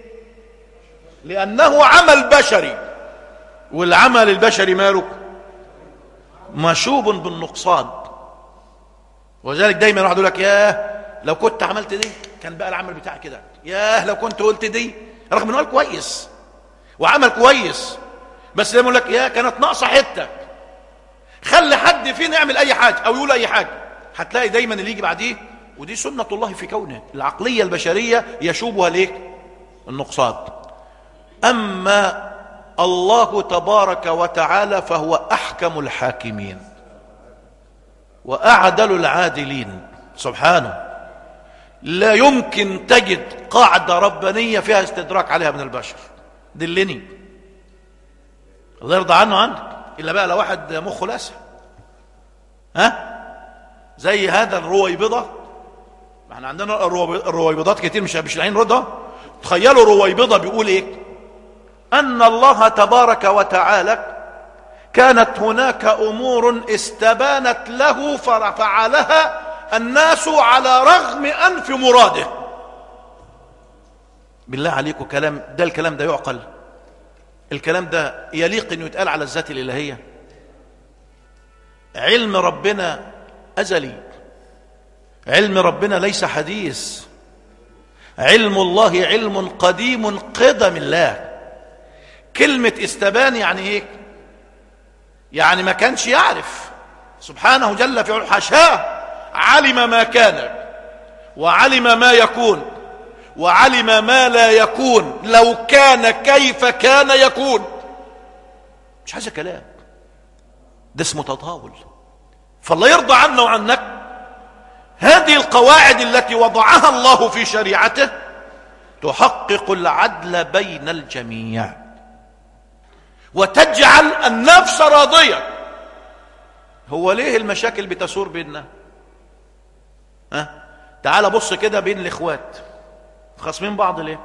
لأنه عمل بشري والعمل البشري ماله مشوب بالنقصان وذلك دايما واحد يقول لك ياه لو كنت عملت دي كان بقى العمل بتاعي كده ياه لو كنت قلت دي رغم انه قال كويس وعمل كويس بس لما يقول لك يا كانت ناقصه حته خلي حد فينا يعمل اي حاجه او يقول اي حاجه هتلاقي دايما اللي يجي بعديه ودي سنه الله في كونه العقليه البشريه يشوبها ليه النقصان اما الله تبارك وتعالى فهو احكم الحاكمين واعدل العادلين سبحانه لا يمكن تجد قاعده ربانيه فيها استدراك عليها من البشر دلني الله يرضى عنه عنك الا بقى لو واحد مخه لاسع ها زي هذا الرويبضه ما احنا عندنا الرويب- الرويبضات كتير مش مش لاقيين رضا تخيلوا رويبضه بيقول ايه ان الله تبارك وتعالى كانت هناك امور استبانت له ففعلها الناس على رغم انف مراده بالله عليكم كلام ده الكلام ده يعقل الكلام ده يليق انه يتقال على الذات الالهيه علم ربنا ازلي علم ربنا ليس حديث علم الله علم قديم قدم الله كلمه استبان يعني ايه يعني ما كانش يعرف سبحانه جل في علاه حاشاه علم ما كان وعلم ما يكون وعلم ما لا يكون لو كان كيف كان يكون مش عايز كلام ده اسمه تطاول فالله يرضى عنا وعنك هذه القواعد التي وضعها الله في شريعته تحقق العدل بين الجميع وتجعل النفس راضيه هو ليه المشاكل بتثور بيننا ها تعال بص كده بين الاخوات خاصمين بعض ليه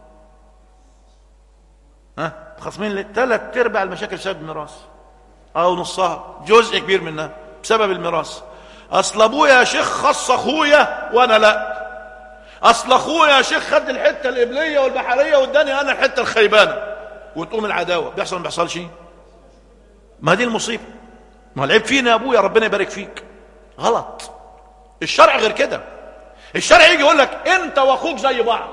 ها خاصمين ليه ثلاث ارباع المشاكل بسبب الميراث او نصها جزء كبير منها بسبب الميراث اصل ابويا يا شيخ خص اخويا وانا لا اصل اخويا يا شيخ خد الحته القبليه والبحريه واداني انا الحته الخيبانه وتقوم العداوه بيحصل ما بيحصلش ما دي المصيبه ما العيب فينا يا ابويا ربنا يبارك فيك غلط الشرع غير كده الشرع يجي يقول لك انت واخوك زي بعض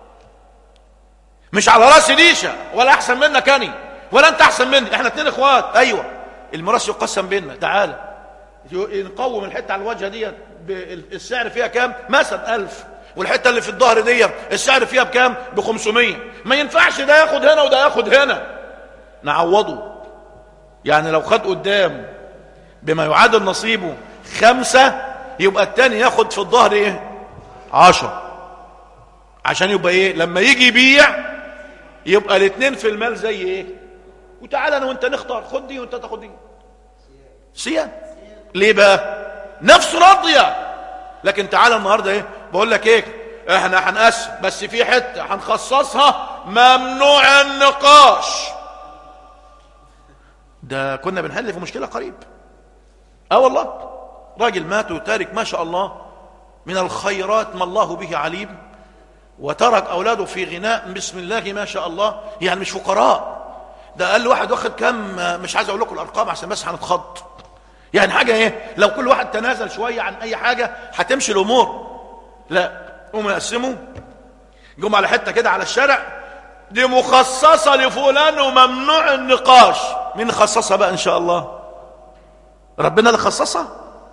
مش على راسي ريشه ولا احسن منك اني ولا انت احسن مني احنا اتنين اخوات ايوه الميراث يقسم بيننا تعالى نقوم الحته على الوجهه دي السعر فيها كام مثلا ألف والحته اللي في الظهر دي السعر فيها بكام ب 500 ما ينفعش ده ياخد هنا وده ياخد هنا نعوضه يعني لو خد قدام بما يعادل نصيبه خمسة يبقى التاني ياخد في الظهر ايه عشرة عشان يبقى ايه لما يجي يبيع يبقى الاثنين في المال زي ايه وتعالى انا وانت نختار خد دي وانت تاخد دي سيان ليه بقى نفس راضيه لكن تعالى النهارده ايه بقول لك ايه احنا هنقسم بس في حته هنخصصها ممنوع النقاش ده كنا بنحل في مشكله قريب اه والله راجل مات وتارك ما شاء الله من الخيرات ما الله به عليم وترك اولاده في غناء بسم الله ما شاء الله يعني مش فقراء ده قال واحد واخد كم مش عايز اقول لكم الارقام عشان بس هنتخض يعني حاجه ايه لو كل واحد تنازل شويه عن اي حاجه هتمشي الامور لا قوموا يقسموا جم على حته كده على الشارع دي مخصصه لفلان وممنوع النقاش مين خصصها بقى ان شاء الله ربنا اللي خصصها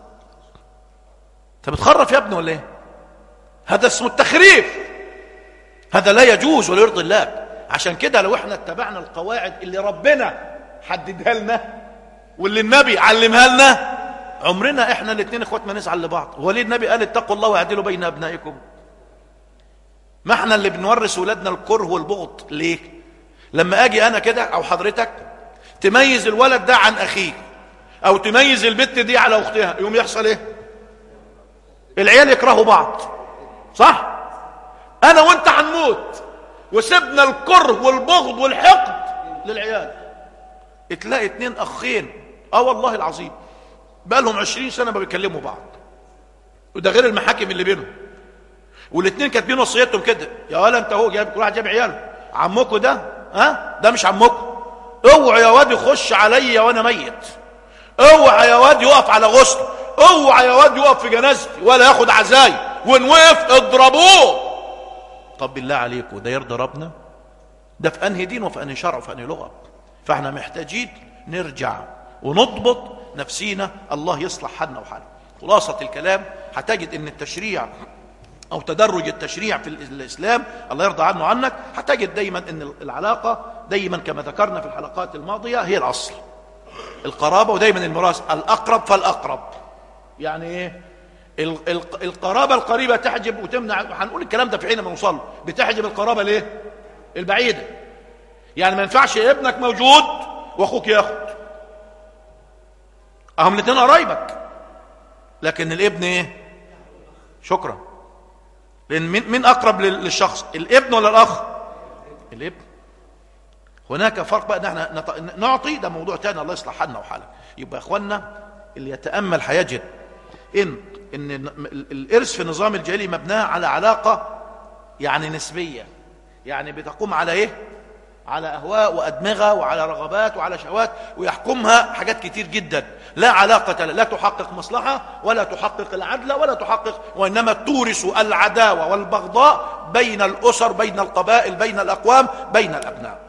انت بتخرف يا ابني ولا ايه هذا اسمه التخريف هذا لا يجوز ولا يرضي الله عشان كده لو احنا اتبعنا القواعد اللي ربنا حددها لنا واللي النبي علمها لنا عمرنا احنا الاثنين اخوات ما نزعل لبعض هو ليه النبي قال اتقوا الله واعدلوا بين ابنائكم ما احنا اللي بنورث ولادنا الكره والبغض ليه لما اجي انا كده او حضرتك تميز الولد ده عن اخيه او تميز البت دي على اختها يوم يحصل ايه العيال يكرهوا بعض صح انا وانت هنموت وسبنا الكره والبغض والحقد للعيال تلاقي اتنين اخين اه والله العظيم بقى لهم عشرين سنه ما بيكلموا بعض وده غير المحاكم اللي بينهم والاثنين كاتبين وصيتهم كده يا ولا انت هو جايب كل واحد جايب عياله عمكم ده ها ده مش عمكم اوعى يا واد يخش عليا وانا ميت اوعى يا واد يقف على غسل اوعى يا واد يقف في جنازتي ولا ياخد عزاي وان وقف اضربوه طب بالله عليكم ده يرضي ربنا ده في انهي دين وفي انهي شرع وفي انهي لغه فاحنا محتاجين نرجع ونضبط نفسينا الله يصلح حالنا وحالنا خلاصه الكلام هتجد ان التشريع او تدرج التشريع في الاسلام الله يرضى عنه وعنك هتجد دايما ان العلاقه دايما كما ذكرنا في الحلقات الماضيه هي الاصل القرابه ودايما الميراث الاقرب فالاقرب يعني ايه ال- ال- القرابه القريبه تحجب وتمنع هنقول الكلام ده في حين ما نوصل له. بتحجب القرابه ليه البعيده يعني ما ينفعش ابنك موجود واخوك ياخد اهم الاثنين قرايبك لكن الابن ايه شكرا لان مين مين اقرب لل- للشخص الابن ولا الاخ الابن هناك فرق بقى ان احنا نط- نعطي ده موضوع تاني الله يصلح حالنا وحالك يبقى يا اخوانا اللي يتامل هيجد ان ان ال- الارث في النظام الجاهلي مبناه على علاقه يعني نسبيه يعني بتقوم على ايه على اهواء وادمغه وعلى رغبات وعلى شهوات ويحكمها حاجات كتير جدا لا علاقه لا تحقق مصلحه ولا تحقق العدل ولا تحقق وانما تورث العداوه والبغضاء بين الاسر بين القبائل بين الاقوام بين الابناء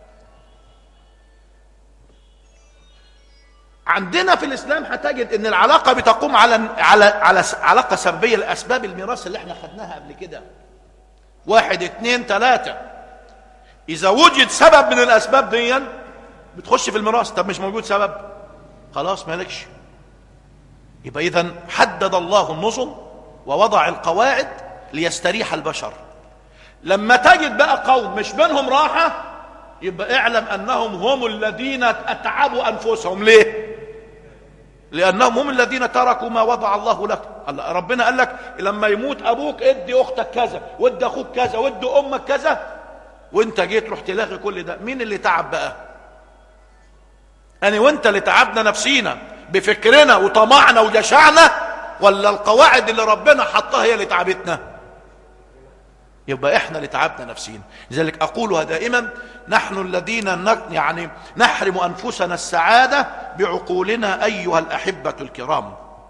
عندنا في الاسلام هتجد ان العلاقه بتقوم على على على س- علاقه سببيه لاسباب الميراث اللي احنا خدناها قبل كده واحد اتنين تلاته اذا وجد سبب من الاسباب دي بتخش في الميراث طب مش موجود سبب خلاص مالكش يبقى اذا حدد الله النظم ووضع القواعد ليستريح البشر لما تجد بقى قوم مش بينهم راحه يبقى اعلم انهم هم الذين اتعبوا انفسهم ليه لانهم هم الذين تركوا ما وضع الله لك الله- ربنا قال لك لما يموت ابوك ادي اختك كذا وادي اخوك كذا وادي امك كذا وانت جيت رحت لاغي كل ده مين اللي تعب بقى انا وانت اللي تعبنا نفسينا بفكرنا وطمعنا وجشعنا ولا القواعد اللي ربنا حطها هي اللي تعبتنا يبقى احنا اللي تعبنا نفسينا لذلك اقولها دائما نحن الذين ن- يعني نحرم انفسنا السعاده بعقولنا ايها الاحبه الكرام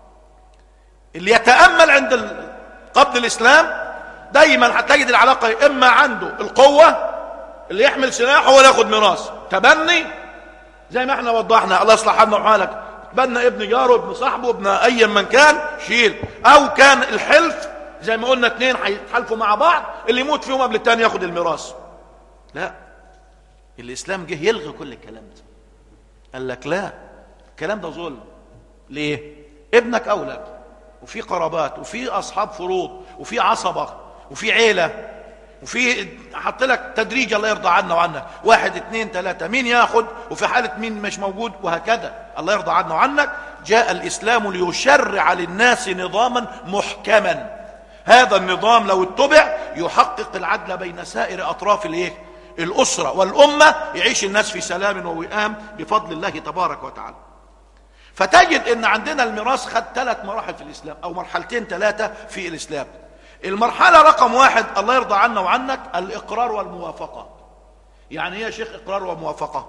اللي يتامل عند ال- قبل الاسلام دايما هتجد العلاقه اما عنده القوه اللي يحمل سلاحه ولا ياخد ميراث تبني زي ما احنا وضحنا الله يصلح حالنا وحالك تبنى ابن جاره ابن صاحبه ابن ايا من كان شيل او كان الحلف زي ما قلنا اتنين هيتحالفوا مع بعض اللي يموت فيهم قبل التاني ياخد الميراث لا الاسلام جه يلغي كل الكلام ده قال لك لا الكلام ده ظلم ليه ابنك اولى وفي قرابات وفي اصحاب فروض وفي عصبه وفي عيله وفي حط لك تدريج الله يرضى عنا وعنك واحد اثنين ثلاثة مين ياخد وفي حالة مين مش موجود وهكذا الله يرضى عنا وعنك جاء الإسلام ليشرع للناس نظاما محكما هذا النظام لو اتبع يحقق العدل بين سائر أطراف الايه الأسرة والأمة يعيش الناس في سلام ووئام بفضل الله تبارك وتعالى فتجد ان عندنا الميراث خد ثلاث مراحل في الاسلام او مرحلتين ثلاثه في الاسلام المرحله رقم واحد الله يرضى عنا وعنك الاقرار والموافقه يعني ايه يا شيخ اقرار وموافقه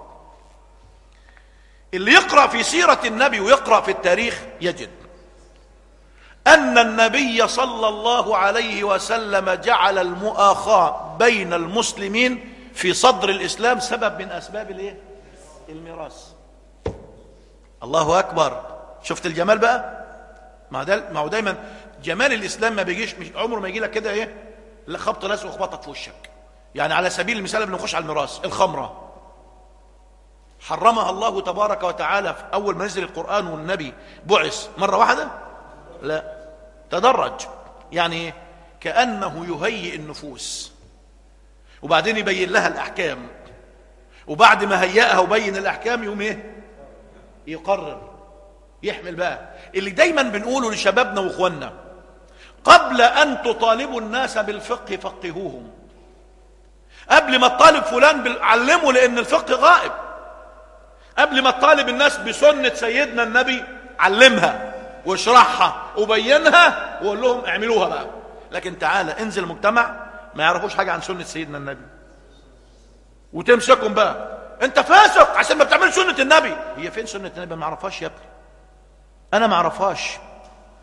اللي يقرا في سيره النبي ويقرا في التاريخ يجد ان النبي صلى الله عليه وسلم جعل المؤاخاه بين المسلمين في صدر الاسلام سبب من اسباب الايه الميراث الله اكبر شفت الجمال بقى ما ده ما هو دايما جمال الاسلام ما بيجيش مش عمره ما يجي لك كده ايه لا خبط لزق وخبطك في وشك يعني على سبيل المثال قبل ما نخش على الميراث الخمره حرمها الله تبارك وتعالى في اول ما نزل القران والنبي بعث مره واحده لا تدرج يعني إيه؟ كانه يهيئ النفوس وبعدين يبين لها الاحكام وبعد ما هيئها وبين الاحكام يقوم ايه يقرر يحمل بقى اللي دايما بنقوله لشبابنا واخواننا قبل ان تطالبوا الناس بالفقه فقهوهم قبل ما تطالب فلان بال- علمه لان الفقه غائب قبل ما تطالب الناس بسنة سيدنا النبي علمها واشرحها وبينها وقول لهم اعملوها بقى لكن تعالى انزل المجتمع ما يعرفوش حاجة عن سنة سيدنا النبي وتمسكهم بقى انت فاسق عشان ما بتعملش سنة النبي هي فين سنة النبي ما اعرفهاش يا ابني انا ما اعرفهاش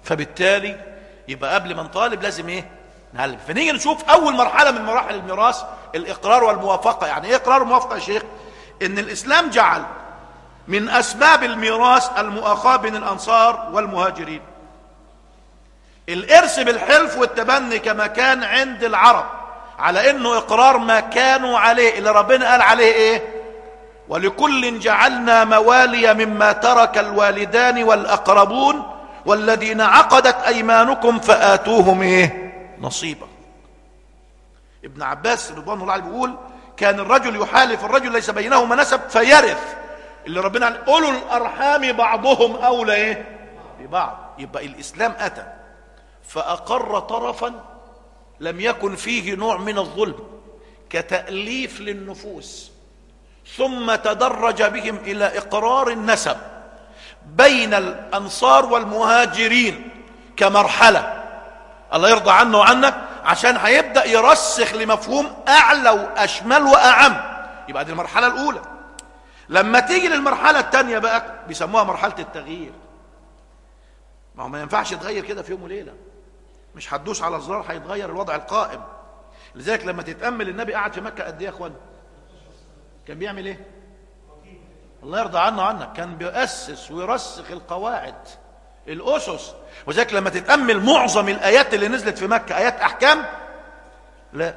فبالتالي يبقى قبل ما نطالب لازم ايه نعلم فنيجي نشوف اول مرحله من مراحل الميراث الاقرار والموافقه يعني ايه اقرار وموافقه يا شيخ ان الاسلام جعل من اسباب الميراث المؤاخاه بين الانصار والمهاجرين الارث بالحلف والتبني كما كان عند العرب على انه اقرار ما كانوا عليه اللي ربنا قال عليه ايه ولكل جعلنا موالي مما ترك الوالدان والاقربون والذين عقدت ايمانكم فاتوهم ايه نصيبا ابن عباس رضوان الله عليه بيقول كان الرجل يحالف الرجل ليس بينهما نسب فيرث اللي ربنا قال اولو الارحام بعضهم اولى ايه ببعض يبقى الاسلام اتى فاقر طرفا لم يكن فيه نوع من الظلم كتاليف للنفوس ثم تدرج بهم الى اقرار النسب بين الانصار والمهاجرين كمرحله الله يرضى عنه وعنك عشان هيبدا يرسخ لمفهوم اعلى واشمل واعم يبقى دي المرحله الاولى لما تيجي للمرحله الثانيه بقى بيسموها مرحله التغيير ما هو ما ينفعش يتغير كده في يوم وليله مش هتدوس على الزرار هيتغير الوضع القائم لذلك لما تتامل النبي قعد في مكه قد ايه يا اخوان كان بيعمل ايه الله يرضى عنه وعنك كان بيؤسس ويرسخ القواعد الاسس وذلك لما تتامل معظم الايات اللي نزلت في مكه ايات احكام لا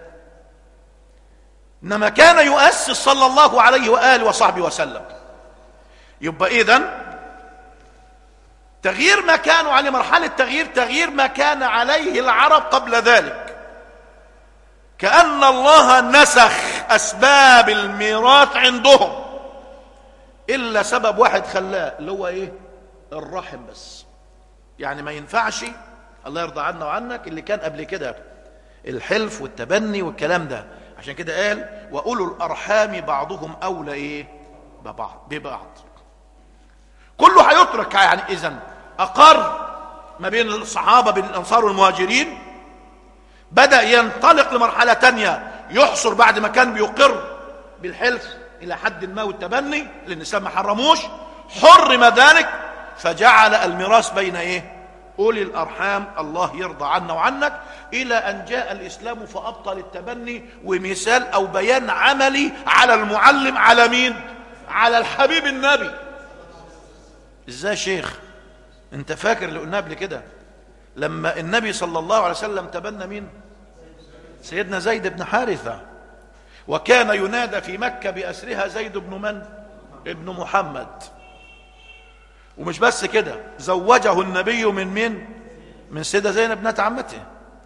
انما كان يؤسس صلى الله عليه واله وصحبه وسلم يبقى اذا تغيير ما كانوا عليه مرحله تغيير تغيير ما كان عليه العرب قبل ذلك كان الله نسخ اسباب الميراث عندهم الا سبب واحد خلاه اللي هو ايه الرحم بس يعني ما ينفعش الله يرضى عنا وعنك اللي كان قبل كده الحلف والتبني والكلام ده عشان كده قال واولو الارحام بعضهم اولى ايه ببعض ببعض كله هيترك يعني اذا اقر ما بين الصحابه بين الانصار والمهاجرين بدا ينطلق لمرحله تانية يحصر بعد ما كان بيقر بالحلف الى حد ما والتبني لان الاسلام ما حرموش حرم ذلك فجعل الميراث بين ايه اولي الارحام الله يرضى عنا وعنك الى ان جاء الاسلام فابطل التبني ومثال او بيان عملي على المعلم على مين على الحبيب النبي ازاي يا شيخ انت فاكر اللي قلناه قبل كده لما النبي صلى الله عليه وسلم تبنى مين سيدنا زيد بن حارثه وكان ينادى في مكه باسرها زيد بن من ابن محمد ومش بس كده زوجه النبي من مين من سيدة زينب بنت عمته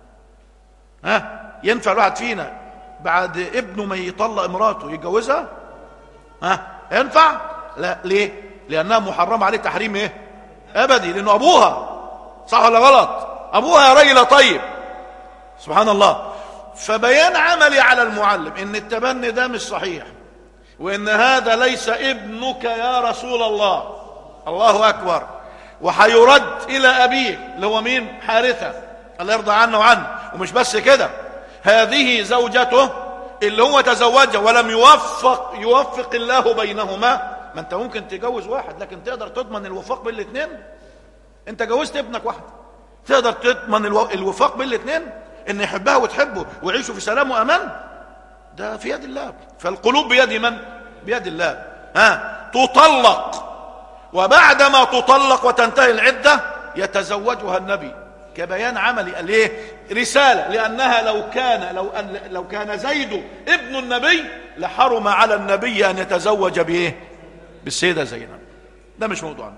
ها ينفع الواحد فينا بعد ابنه ما يطلق امراته يتجوزها ها ينفع لا ليه لانها محرمه عليه تحريم ايه ابدي لانه ابوها صح ولا غلط ابوها يا راجل طيب سبحان الله فبيان عملي على المعلم ان التبني ده مش صحيح وان هذا ليس ابنك يا رسول الله الله اكبر وهيرد الى ابيه اللي هو مين حارثه الله يرضى عنه وعنه ومش بس كده هذه زوجته اللي هو تزوجها ولم يوفق يوفق الله بينهما ما انت ممكن تجوز واحد لكن تقدر تضمن الوفاق بين الاثنين انت جوزت ابنك واحد تقدر تضمن الو... الوفاق بين الاثنين ان يحبها وتحبه ويعيشوا في سلام وامان ده في يد الله فالقلوب بيد من بيد الله ها تطلق وبعدما تطلق وتنتهي العدة يتزوجها النبي كبيان عملي قال ايه رسالة لأنها لو كان لو أن لو كان زيد ابن النبي لحرم على النبي أن يتزوج بإيه بالسيدة زينب ده مش موضوعنا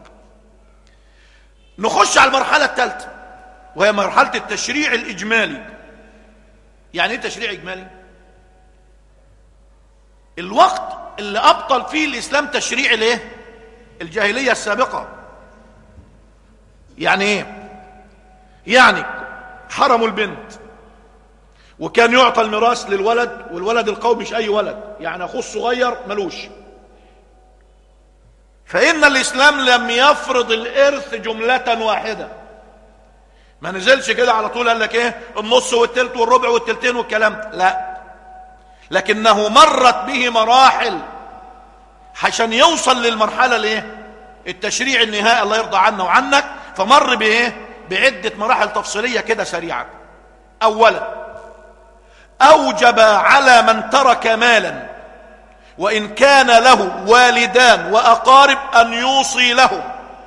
نخش على المرحلة الثالثة وهي مرحلة التشريع الإجمالي يعني ايه تشريع إجمالي الوقت اللي أبطل فيه الإسلام تشريع الايه الجاهلية السابقة يعني ايه يعني حرموا البنت وكان يعطى الميراث للولد والولد القوي مش اي ولد يعني اخوه الصغير ملوش فان الاسلام لم يفرض الارث جملة واحدة ما نزلش كده على طول قال لك ايه النص والتلت والربع والتلتين والكلام لا لكنه مرت به مراحل عشان يوصل للمرحله الايه التشريع النهائي الله يرضى عنا وعنك فمر بايه بعدة مراحل تفصيلية كده سريعة أولا أوجب على من ترك مالا وإن كان له والدان وأقارب أن يوصي لهم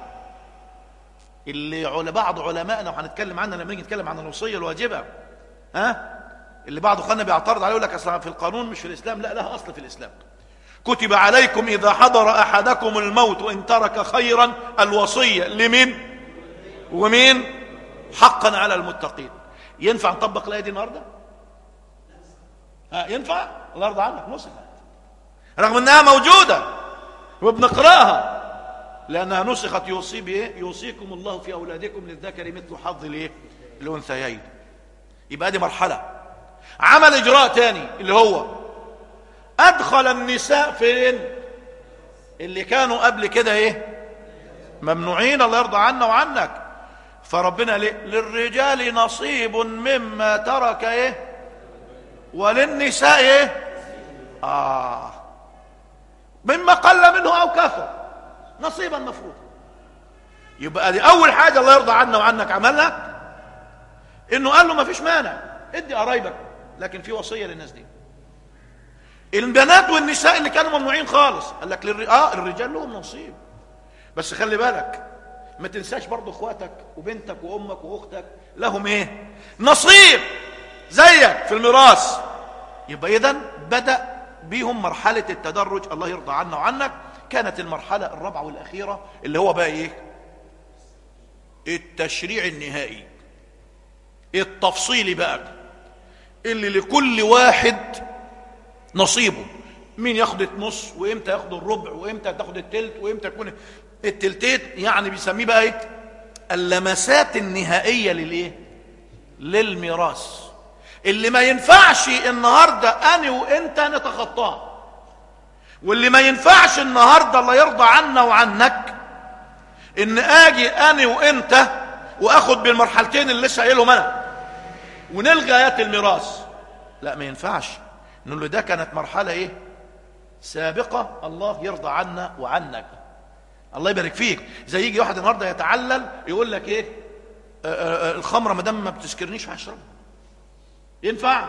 اللي عل- بعض علمائنا وهنتكلم عنها لما نيجي نتكلم عن الوصية الواجبة ها اللي بعض اخواننا بيعترض عليه يقول لك اصلا في القانون مش في الاسلام لا لها اصل في الاسلام كتب عليكم اذا حضر احدكم الموت وان ترك خيرا الوصيه لمين ومين حقا على المتقين ينفع نطبق الايه دي النهارده ها ينفع الله يرضى عنك نسخت رغم انها موجوده وبنقراها لانها نسخت يوصي بايه يوصيكم الله في اولادكم للذكر مثل حظ الايه الانثيين يبقى دي مرحله عمل اجراء تاني اللي هو ادخل النساء فين اللي كانوا قبل كده ايه ممنوعين الله يرضى عنا وعنك فربنا ليه للرجال نصيب مما ترك ايه وللنساء ايه اه مما قل منه او كثر نصيبا مفروضا يبقى دي اول حاجه الله يرضى عنا وعنك عملها انه قال له ما فيش مانع ادي قرايبك لكن في وصيه للناس دي البنات والنساء اللي كانوا ممنوعين خالص قال لك للر... اه الرجال لهم نصيب بس خلي بالك ما تنساش برضو اخواتك وبنتك وامك واختك لهم ايه نصيب زيك في الميراث يبقى اذا بدا بيهم مرحله التدرج الله يرضى عنا وعنك كانت المرحله الرابعه والاخيره اللي هو بقى ايه التشريع النهائي التفصيلي بقى اللي لكل واحد نصيبه مين ياخد النص وامتى ياخد الربع وامتى تاخد التلت وامتى يكون التلتين يعني بيسميه بقى ايه اللمسات النهائيه للايه للميراث اللي ما ينفعش النهارده انا وانت نتخطاه واللي ما ينفعش النهارده الله يرضى عنا وعنك ان اجي انا وانت واخد بالمرحلتين اللي لسه قايلهم انا ونلغي ايات الميراث لا ما ينفعش نقول له ده كانت مرحله ايه سابقه الله يرضى عنا وعنك الله يبارك فيك زي يجي واحد النهارده يتعلل يقول لك ايه آه، آه، آه، الخمره ما دام ما بتسكرنيش هشربها ينفع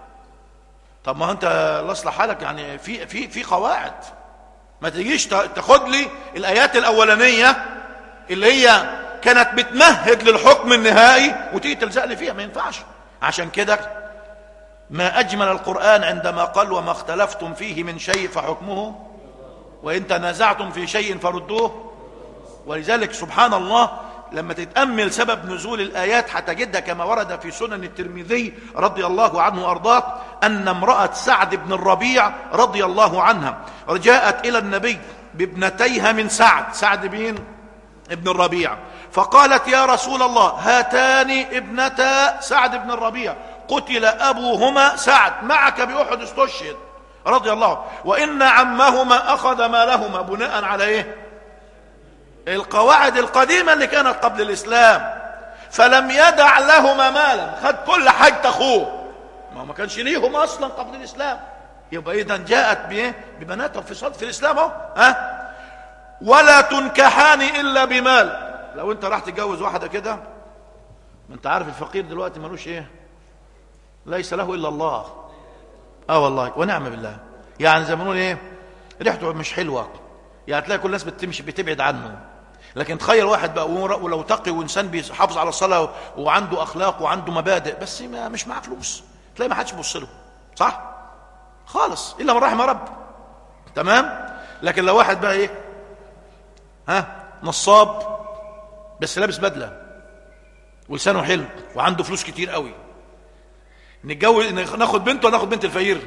طب ما هو انت الله يصلح حالك يعني في في في قواعد ما تجيش تا- تاخد لي الايات الاولانيه اللي هي كانت بتمهد للحكم النهائي وتيجي تلزق لي فيها ما ينفعش عشان كده ما اجمل القران عندما قال وما اختلفتم فيه من شيء فحكمه وان تنازعتم في شيء فردوه ولذلك سبحان الله لما تتامل سبب نزول الايات هتجدها كما ورد في سنن الترمذي رضي الله عنه وارضاه ان امراه سعد بن الربيع رضي الله عنها جاءت الى النبي بابنتيها من سعد سعد بن ابن الربيع فقالت يا رسول الله هاتان ابنتا سعد بن الربيع قتل ابوهما سعد معك باحد استشهد رضي الله وان عمهما اخذ مالهما بناء على ايه القواعد القديمه اللي كانت قبل الاسلام فلم يدع لهما مالا خد كل حاجه اخوه ما هو ما كانش ليهم اصلا قبل الاسلام يبقى اذا جاءت بايه ببناتهم في صد في الاسلام اهو ها ولا تنكحان الا بمال لو انت راح تتجوز واحده كده ما انت عارف الفقير دلوقتي ملوش ايه ليس له الا الله اه والله ونعم بالله يعني زي ما نقول ايه ريحته مش حلوه يعني تلاقي كل الناس بتمشي بتبعد عنه لكن تخيل واحد بقى ومر- ولو تقي وانسان بيحافظ على الصلاه وعنده اخلاق وعنده مبادئ بس ما مش معاه فلوس تلاقي ما حدش بيبص له صح خالص الا من رحم رب تمام لكن لو واحد بقى ايه ها نصاب بس لابس بدله ولسانه حلو وعنده فلوس كتير قوي نتجوز ناخد بنته ولا ناخد بنت الفقير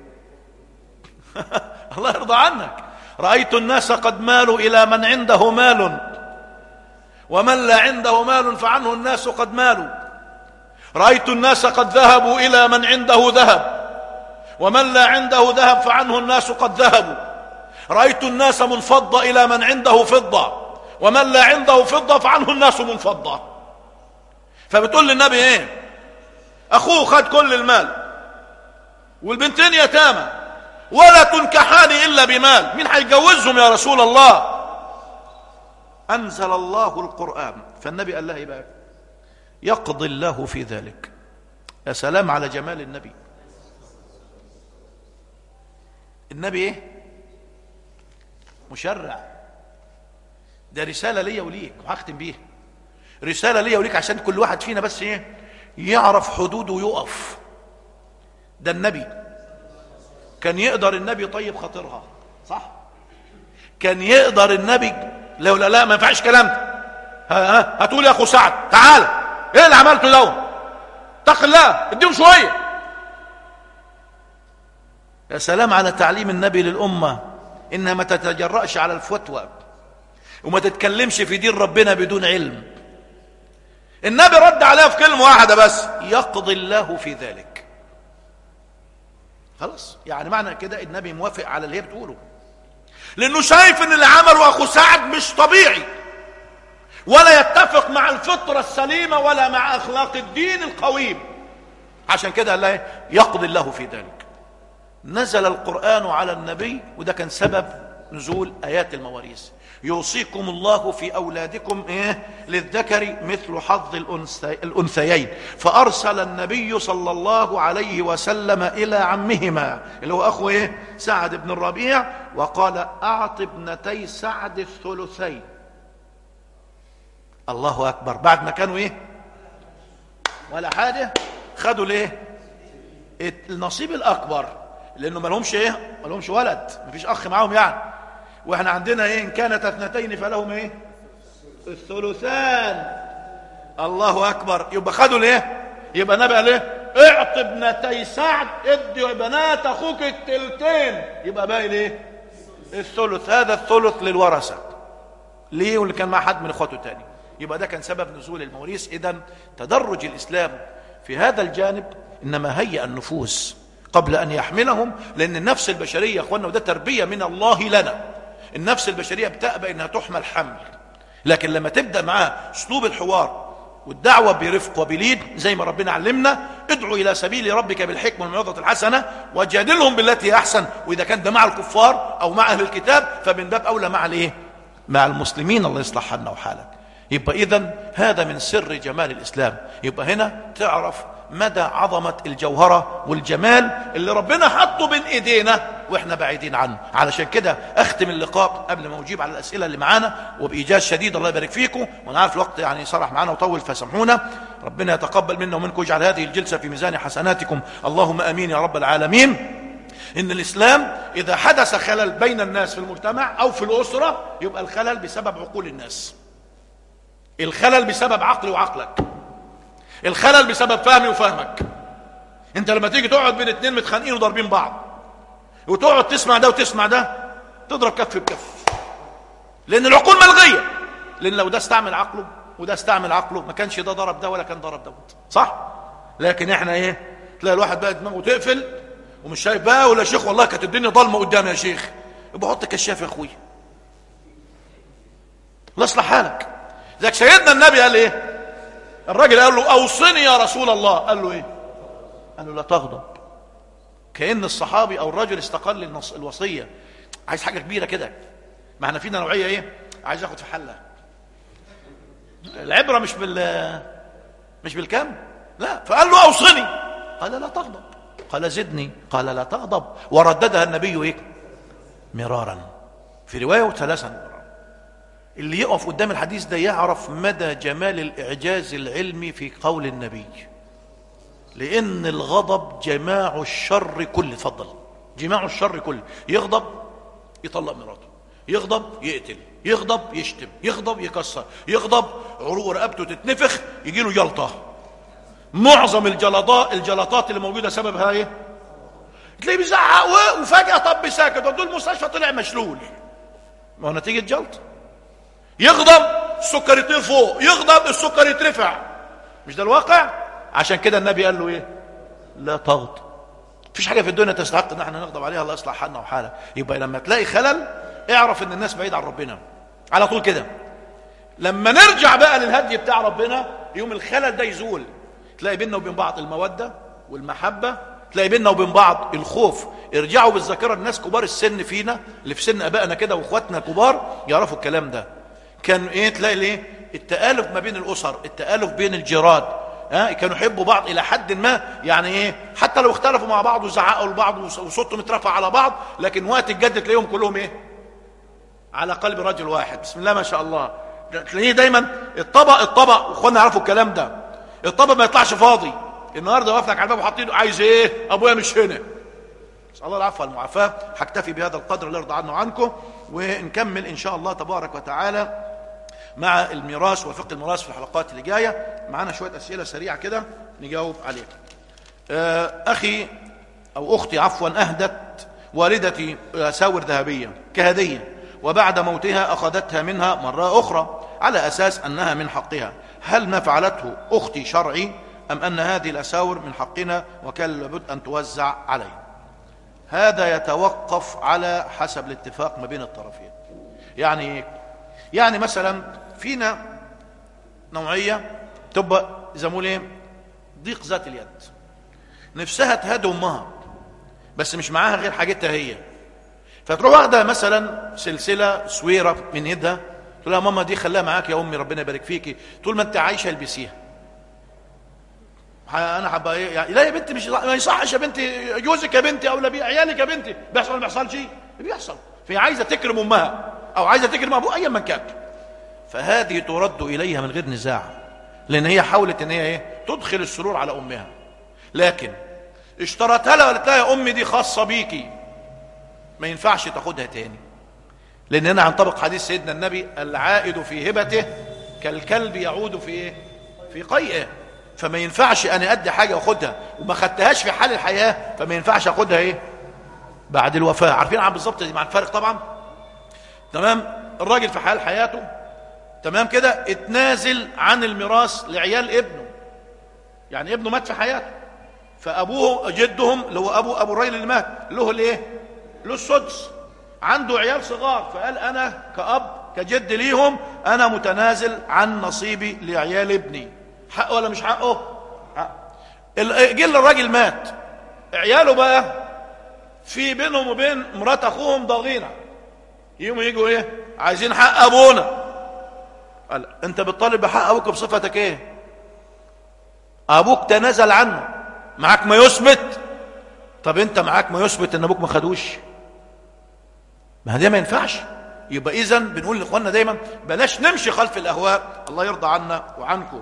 الله يرضى عنك رأيت الناس قد مالوا إلى من عنده مال ومن لا عنده مال فعنه الناس قد مالوا رأيت الناس قد ذهبوا إلى من عنده ذهب ومن لا عنده ذهب فعنه الناس قد ذهبوا رأيت الناس منفضة إلى من عنده فضة ومن لا عنده فضة فعنه الناس منفضة فبتقول للنبي ايه اخوه خد كل المال والبنتين يتامى ولا تنكحان الا بمال مين هيتجوزهم يا رسول الله انزل الله القران فالنبي قال لها ايه بقى يقضي الله في ذلك يا سلام على جمال النبي النبي ايه مشرع ده رسالة ليا وليك وهختم بيها رسالة ليا وليك عشان كل واحد فينا بس ايه يعرف حدوده ويقف ده النبي كان يقدر النبي يطيب خاطرها صح كان يقدر النبي لو لا لا ما ينفعش كلام ده ها ها هتقول يا اخو سعد تعال ايه اللي عملته ده اتق الله اديهم شويه يا سلام على تعليم النبي للامه انها ما تتجرأش على الفتوى وما تتكلمش في دين ربنا بدون علم النبي رد عليها في كلمه واحده بس يقضي الله في ذلك خلاص يعني معنى كده النبي موافق على اللي هي بتقوله لانه شايف ان اللي عمله اخو سعد مش طبيعي ولا يتفق مع الفطره السليمه ولا مع اخلاق الدين القويم عشان كده قال لها يقضي الله في ذلك نزل القران على النبي وده كان سبب نزول ايات المواريث يوصيكم الله في اولادكم ايه للذكر مثل حظ الأنثى الانثيين فارسل النبي صلى الله عليه وسلم الى عمهما اللي هو اخو ايه سعد بن الربيع وقال اعط ابنتي سعد الثلثين الله اكبر بعد ما كانوا ايه ولا حاجه خدوا الايه النصيب الاكبر لانه ما لهمش ايه ما لهمش ولد ما فيش اخ معاهم يعني واحنا عندنا ايه ان كانت اثنتين فلهم ايه الثلثان الله اكبر يبقى خدوا الايه يبقى النبي قال ايه اعط ابنتي سعد ادي بنات اخوك التلتين يبقى باقي الايه الثلث هذا الثلث للورثه ليه واللي كان مع حد من اخواته تاني يبقى ده كان سبب نزول المواريث اذا تدرج الاسلام في هذا الجانب انما هيئ النفوس قبل ان يحملهم لان النفس البشريه يا اخوانا وده تربيه من الله لنا النفس البشريه بتأبى انها تحمل حمل لكن لما تبدا معاه اسلوب الحوار والدعوه برفق وبلين زي ما ربنا علمنا ادعو الى سبيل ربك بالحكمه والموعظه الحسنه وجادلهم بالتي هي احسن واذا كان ده مع الكفار او مع اهل الكتاب فمن باب اولى مع الايه مع المسلمين الله يصلح حالنا وحالك يبقى اذا هذا من سر جمال الاسلام يبقى هنا تعرف مدى عظمة الجوهرة والجمال اللي ربنا حطه بين ايدينا واحنا بعيدين عنه علشان كده اختم اللقاء قبل ما اجيب على الاسئلة اللي معانا وبايجاز شديد الله يبارك فيكم وانا عارف الوقت يعني صرح معانا وطول فسامحونا ربنا يتقبل منا ومنكم يجعل هذه الجلسة في ميزان حسناتكم اللهم امين يا رب العالمين ان الاسلام اذا حدث خلل بين الناس في المجتمع او في الاسرة يبقى الخلل بسبب عقول الناس الخلل بسبب عقلي وعقلك الخلل بسبب فهمي وفهمك انت لما تيجي تقعد بين اتنين متخانقين وضاربين بعض وتقعد تسمع ده وتسمع ده تضرب كف بكف لان العقول ملغيه لان لو ده استعمل عقله وده استعمل عقله ما كانش ده ضرب ده ولا كان ضرب ده صح لكن احنا ايه تلاقي الواحد بقى دماغه تقفل ومش شايف بقى ولا شيخ والله كانت الدنيا ضلمه قدامي يا شيخ يبقى حط كشاف يا اخويا الله يصلح حالك ذاك سيدنا النبي قال ايه الراجل قال له اوصني يا رسول الله قال له ايه قال له لا تغضب كأن الصحابي او الرجل استقل النص الوصية عايز حاجة كبيرة كده ما احنا فينا نوعية ايه عايز اخد في حلة العبرة مش بال مش بالكم لا فقال له اوصني قال لا تغضب قال زدني قال لا تغضب ورددها النبي ايه مرارا في رواية وثلاثا مرارا اللي يقف قدام الحديث ده يعرف مدى جمال الإعجاز العلمي في قول النبي لأن الغضب جماع الشر كله اتفضل جماع الشر كله يغضب يطلق مراته يغضب يقتل يغضب يشتم يغضب يكسر يغضب عروق رقبته تتنفخ يجي له جلطه معظم الجلطات الجلطات اللي موجوده سببها ايه تلاقيه بيزعق وفجاه طب ساكت ودول المستشفى طلع مشلول ما هو نتيجه جلطه يغضب السكر يطير فوق يغضب السكر يترفع مش ده الواقع عشان كده النبي قال له ايه لا تغضب مفيش حاجه في الدنيا تستحق ان احنا نغضب عليها الله يصلح حالنا وحالك يبقى لما تلاقي خلل اعرف ان الناس بعيد عن ربنا على طول كده لما نرجع بقى للهدي بتاع ربنا يوم الخلل ده يزول تلاقي بيننا وبين بعض الموده والمحبه تلاقي بيننا وبين بعض الخوف ارجعوا بالذاكره الناس كبار السن فينا اللي في سن ابائنا كده واخواتنا كبار يعرفوا الكلام ده كان ايه تلاقي الايه التآلف ما بين الأسر التآلف بين الجيران ها كانوا يحبوا بعض الى حد ما يعني ايه حتى لو اختلفوا مع بعض وزعقوا لبعض وص- وصوتهم اترفع على بعض لكن وقت الجد تلاقيهم كلهم ايه على قلب رجل واحد بسم الله ما شاء الله تلاقيه دايما الطبق الطبق واخوانا يعرفوا الكلام ده الطبق ما يطلعش فاضي النهارده واقف لك على الباب وحاطين عايز ايه ابويا مش هنا نسال الله العفو والمعافاه هكتفي بهذا القدر اللي يرضى عنه عنكم ونكمل ان شاء الله تبارك وتعالى مع الميراث وفقه الميراث في الحلقات اللي جايه معانا شويه اسئله سريعه كده نجاوب عليها آه، اخي او اختي عفوا اهدت والدتي اساور ذهبيه كهديه وبعد موتها اخذتها منها مره اخرى على اساس انها من حقها هل ما فعلته اختي شرعي ام ان هذه الاساور من حقنا وكان لابد ان توزع علينا هذا يتوقف على حسب الاتفاق ما بين الطرفين يعني إيه؟ يعني مثلا فينا نوعيه تبقى زي ما بنقول ايه ضيق ذات اليد نفسها تهدي امها بس مش معاها غير حاجتها هي فتروح واخده مثلا سلسله سويره من ايدها تقول لها ماما دي خليها معاك يا امي ربنا يبارك فيكي طول ما انت عايشه البسيها ح- انا حابه ايه يعني لا يا بنتي مش ما يصحش يا بنتي جوزك يا بنتي او بيه عيالك يا بنتي بيحصل ولا ما بيحصلش بيحصل فهي عايزه تكرم امها او عايزه تكرم ابوها ايا من كان فهذه ترد اليها من غير نزاع لان هي حاولت ان هي ايه تدخل السرور على امها لكن اشترتها لها وقالت لها يا امي دي خاصه بيكي ما ينفعش تاخدها تاني لان هنا هنطبق حديث سيدنا النبي العائد في هبته كالكلب يعود في ايه في قيئه فما ينفعش انا ادي حاجه واخدها وما خدتهاش في حال الحياه فما ينفعش اخدها ايه بعد الوفاه عارفين عن بالظبط دي مع الفرق طبعا تمام الراجل في حال حياته تمام كده اتنازل عن الميراث لعيال ابنه يعني ابنه مات في حياته فابوه جدهم اللي هو ابو ابو الراجل اللي مات له الايه له السدس عنده عيال صغار فقال انا كاب كجد ليهم انا متنازل عن نصيبي لعيال ابني حقه ولا مش حقه حق. ال- جه الراجل مات عياله بقى في بينهم وبين مرات اخوهم ضغينه يقوموا يجوا ايه عايزين حق ابونا قال انت بتطالب بحق ابوك بصفتك ايه ابوك تنازل عنه معاك ما يثبت طب انت معاك ما يثبت ان ابوك ما خدوش ما ده ما ينفعش يبقى اذا بنقول لاخواننا دايما بلاش نمشي خلف الاهواء الله يرضى عنا وعنكم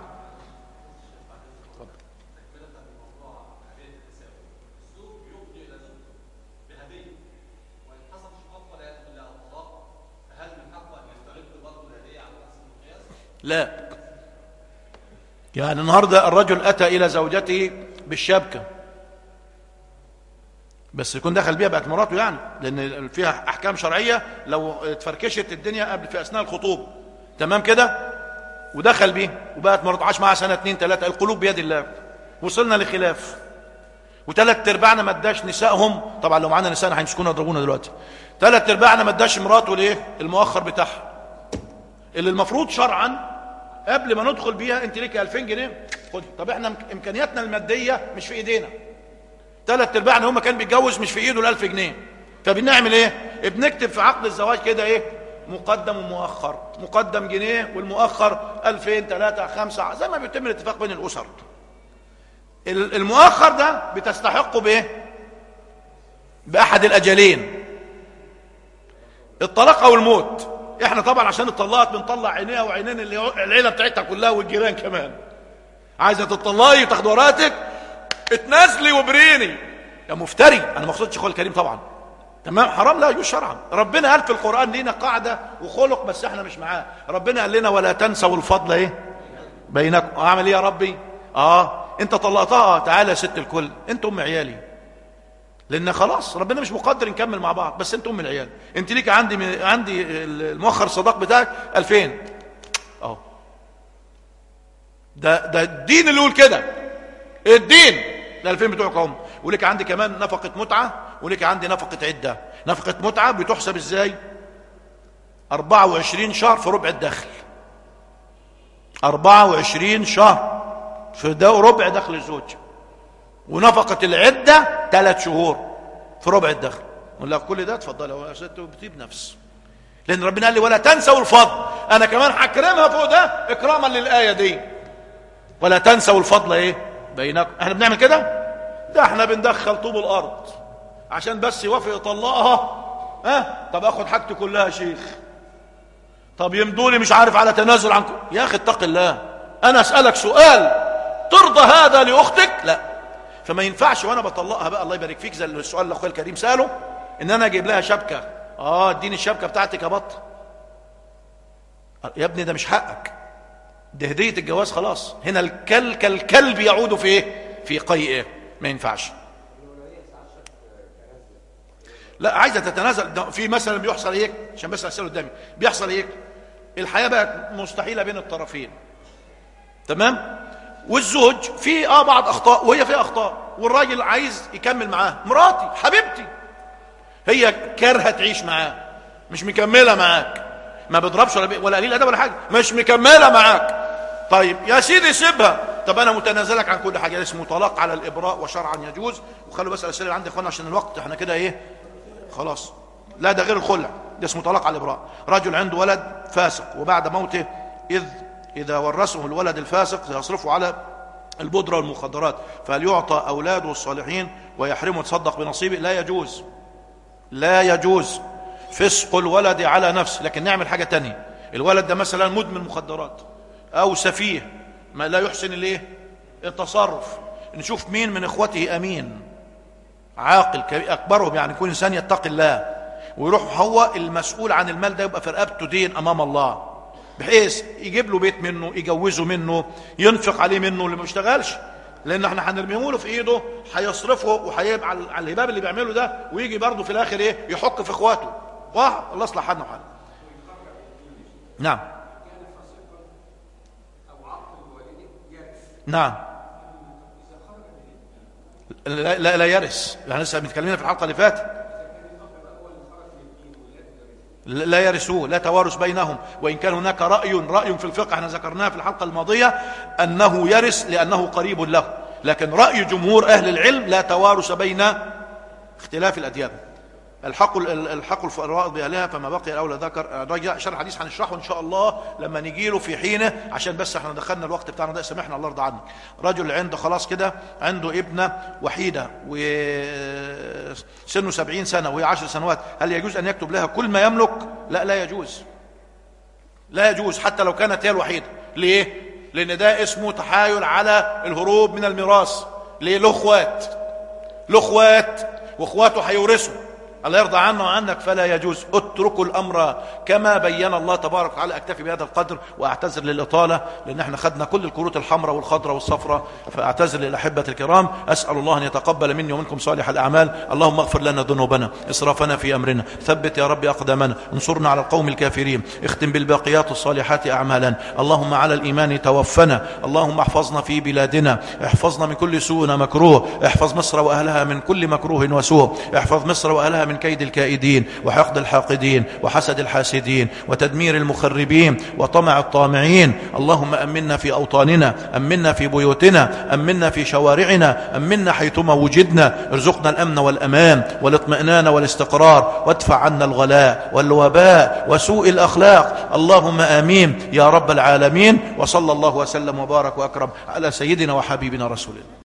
لا يعني النهارده الرجل اتى الى زوجته بالشبكه بس يكون دخل بيها بقت مراته يعني لان فيها احكام شرعيه لو اتفركشت الدنيا قبل في اثناء الخطوبه تمام كده ودخل بيه وبقت مراته عاش معاها سنه اتنين تلاته القلوب بيد الله وصلنا لخلاف وثلاث ارباعنا ما اداش نسائهم طبعا لو معانا نسائنا هيمسكونا يضربونا دلوقتي ثلاث ارباعنا ما اداش مراته ليه المؤخر بتاعها اللي المفروض شرعا قبل ما ندخل بيها انت ليك 2000 جنيه خد طب احنا إمك- امكانياتنا الماديه مش في ايدينا ثلاث ارباعنا هم كان بيتجوز مش في ايده ال 1000 جنيه فبنعمل ايه بنكتب في عقد الزواج كده ايه مقدم ومؤخر مقدم جنيه والمؤخر 2000 3 5 زي ما بيتم الاتفاق بين الاسر ال- المؤخر ده بتستحقه بايه باحد الاجلين الطلاق او الموت احنا طبعا عشان اتطلقت بنطلع عينيها وعينين اللي العيله بتاعتها كلها والجيران كمان عايزه تطلقي تاخد وراتك اتنازلي وبريني يا مفتري انا ما اقصدش اخويا الكريم طبعا تمام حرام لا يجوز شرعا ربنا قال في القران لينا قاعده وخلق بس احنا مش معاه ربنا قال لنا ولا تنسوا الفضل ايه بينكم اعمل ايه يا ربي اه انت طلقتها اه تعالى يا ست الكل انت ام عيالي لان خلاص ربنا مش مقدر نكمل مع بعض بس انت ام العيال انت ليك عندي عندي المؤخر صداق بتاعك 2000 اهو ده ده الدين اللي يقول كده الدين ال 2000 بتوعك هم ولك عندي كمان نفقه متعه ولك عندي نفقه عده نفقه متعه بتحسب ازاي 24 شهر في ربع الدخل 24 شهر في ده ربع دخل الزوج ونفقة العدة ثلاث شهور في ربع الدخل نقول لك كل ده اتفضل يا ست بتجيب نفس لأن ربنا قال لي ولا تنسوا الفضل انا كمان هكرمها فوق ده اكراما للايه دي ولا تنسوا الفضل ايه بينكم احنا بنعمل كده ده احنا بندخل طوب الارض عشان بس يوافق يطلقها ها طب اخد حاجتي كلها يا شيخ طب يمدولي مش عارف على تنازل عنكم يا اخي اتق الله انا اسالك سؤال ترضى هذا لاختك لا فما ينفعش وانا بطلقها بقى الله يبارك فيك زي السؤال اللي اخويا الكريم ساله ان انا اجيب لها شبكه اه اديني الشبكه بتاعتك يا بط يا ابني ده مش حقك ده هديه الجواز خلاص هنا الكل كالكلب يعود في ايه في قيئه ما ينفعش لا عايزه تتنازل ده في مثلا بيحصل هيك عشان بس اساله قدامي بيحصل هيك الحياه بقت مستحيله بين الطرفين تمام والزوج في اه بعض اخطاء وهي فيها اخطاء والراجل عايز يكمل معاها مراتي حبيبتي هي كارهه تعيش معاه مش مكمله معاك ما بيضربش ولا بي... ولا قليل ادب ولا حاجه مش مكمله معاك طيب يا سيدي سيبها طب انا متنازلك عن كل حاجه اسمه طلاق على الابراء وشرعا يجوز وخلوا بس الاسئله اللي عندي يا اخوانا عشان الوقت احنا كده ايه خلاص لا ده غير الخلع ده اسمه طلاق على الابراء رجل عنده ولد فاسق وبعد موته اذ اذا ورثه الولد الفاسق يصرفه على البودره والمخدرات فهل يعطى اولاده الصالحين ويحرمه يتصدق بنصيبه لا يجوز لا يجوز فسق الولد على نفسه لكن نعمل حاجه تانية الولد ده مثلا مدمن مخدرات او سفيه ما لا يحسن الايه التصرف نشوف مين من اخوته امين عاقل كبير اكبرهم يعني يكون انسان يتقي الله ويروح هو المسؤول عن المال ده يبقى في رقبته دين امام الله بحيث يجيب له بيت منه يجوزه منه ينفق عليه منه اللي ما بيشتغلش لان احنا هنرميه له في ايده هيصرفه وهيبقى على على الهباب اللي بيعمله ده ويجي برضه في الاخر ايه يحك في اخواته واحد الله يصلح حالنا وحالنا نعم نعم لا لا, لا يرث يعني لسه بنتكلمنا في الحلقه اللي فاتت لا يرثوه لا توارث بينهم وإن كان هناك رأي رأي في الفقه احنا ذكرناه في الحلقة الماضية أنه يرث لأنه قريب له لكن رأي جمهور أهل العلم لا توارث بين اختلاف الأديان الحق الحق الفرائض بأهلها فما بقي الأولى ذكر رجع شرح الحديث هنشرحه إن شاء الله لما نجي له في حينه عشان بس احنا دخلنا الوقت بتاعنا ده سامحنا الله يرضى عنك رجل عنده خلاص كده عنده ابنة وحيدة وسنه سبعين سنة وهي عشر سنوات هل يجوز أن يكتب لها كل ما يملك لا لا يجوز لا يجوز حتى لو كانت هي الوحيدة ليه لأن ده اسمه تحايل على الهروب من الميراث ليه له اخوات له اخوات واخواته هيورثوا الله يرضى عنه وعنك فلا يجوز اتركوا الامر كما بين الله تبارك وتعالى اكتفي بهذا القدر واعتذر للاطاله لان احنا خدنا كل الكروت الحمراء والخضراء والصفراء فاعتذر للاحبه الكرام اسال الله ان يتقبل مني ومنكم صالح الاعمال اللهم اغفر لنا ذنوبنا اسرافنا في امرنا ثبت يا رب اقدامنا انصرنا على القوم الكافرين اختم بالباقيات الصالحات اعمالنا اللهم على الايمان توفنا اللهم احفظنا في بلادنا احفظنا من كل سوء مكروه احفظ مصر واهلها من كل مكروه وسوء احفظ مصر واهلها من كيد الكائدين وحقد الحاقدين وحسد الحاسدين وتدمير المخربين وطمع الطامعين اللهم أمنا في أوطاننا أمنا في بيوتنا أمنا في شوارعنا أمنا حيثما وجدنا ارزقنا الأمن والأمان والاطمئنان والاستقرار وادفع عنا الغلاء والوباء وسوء الأخلاق اللهم آمين يا رب العالمين وصلى الله وسلم وبارك وأكرم على سيدنا وحبيبنا رسول الله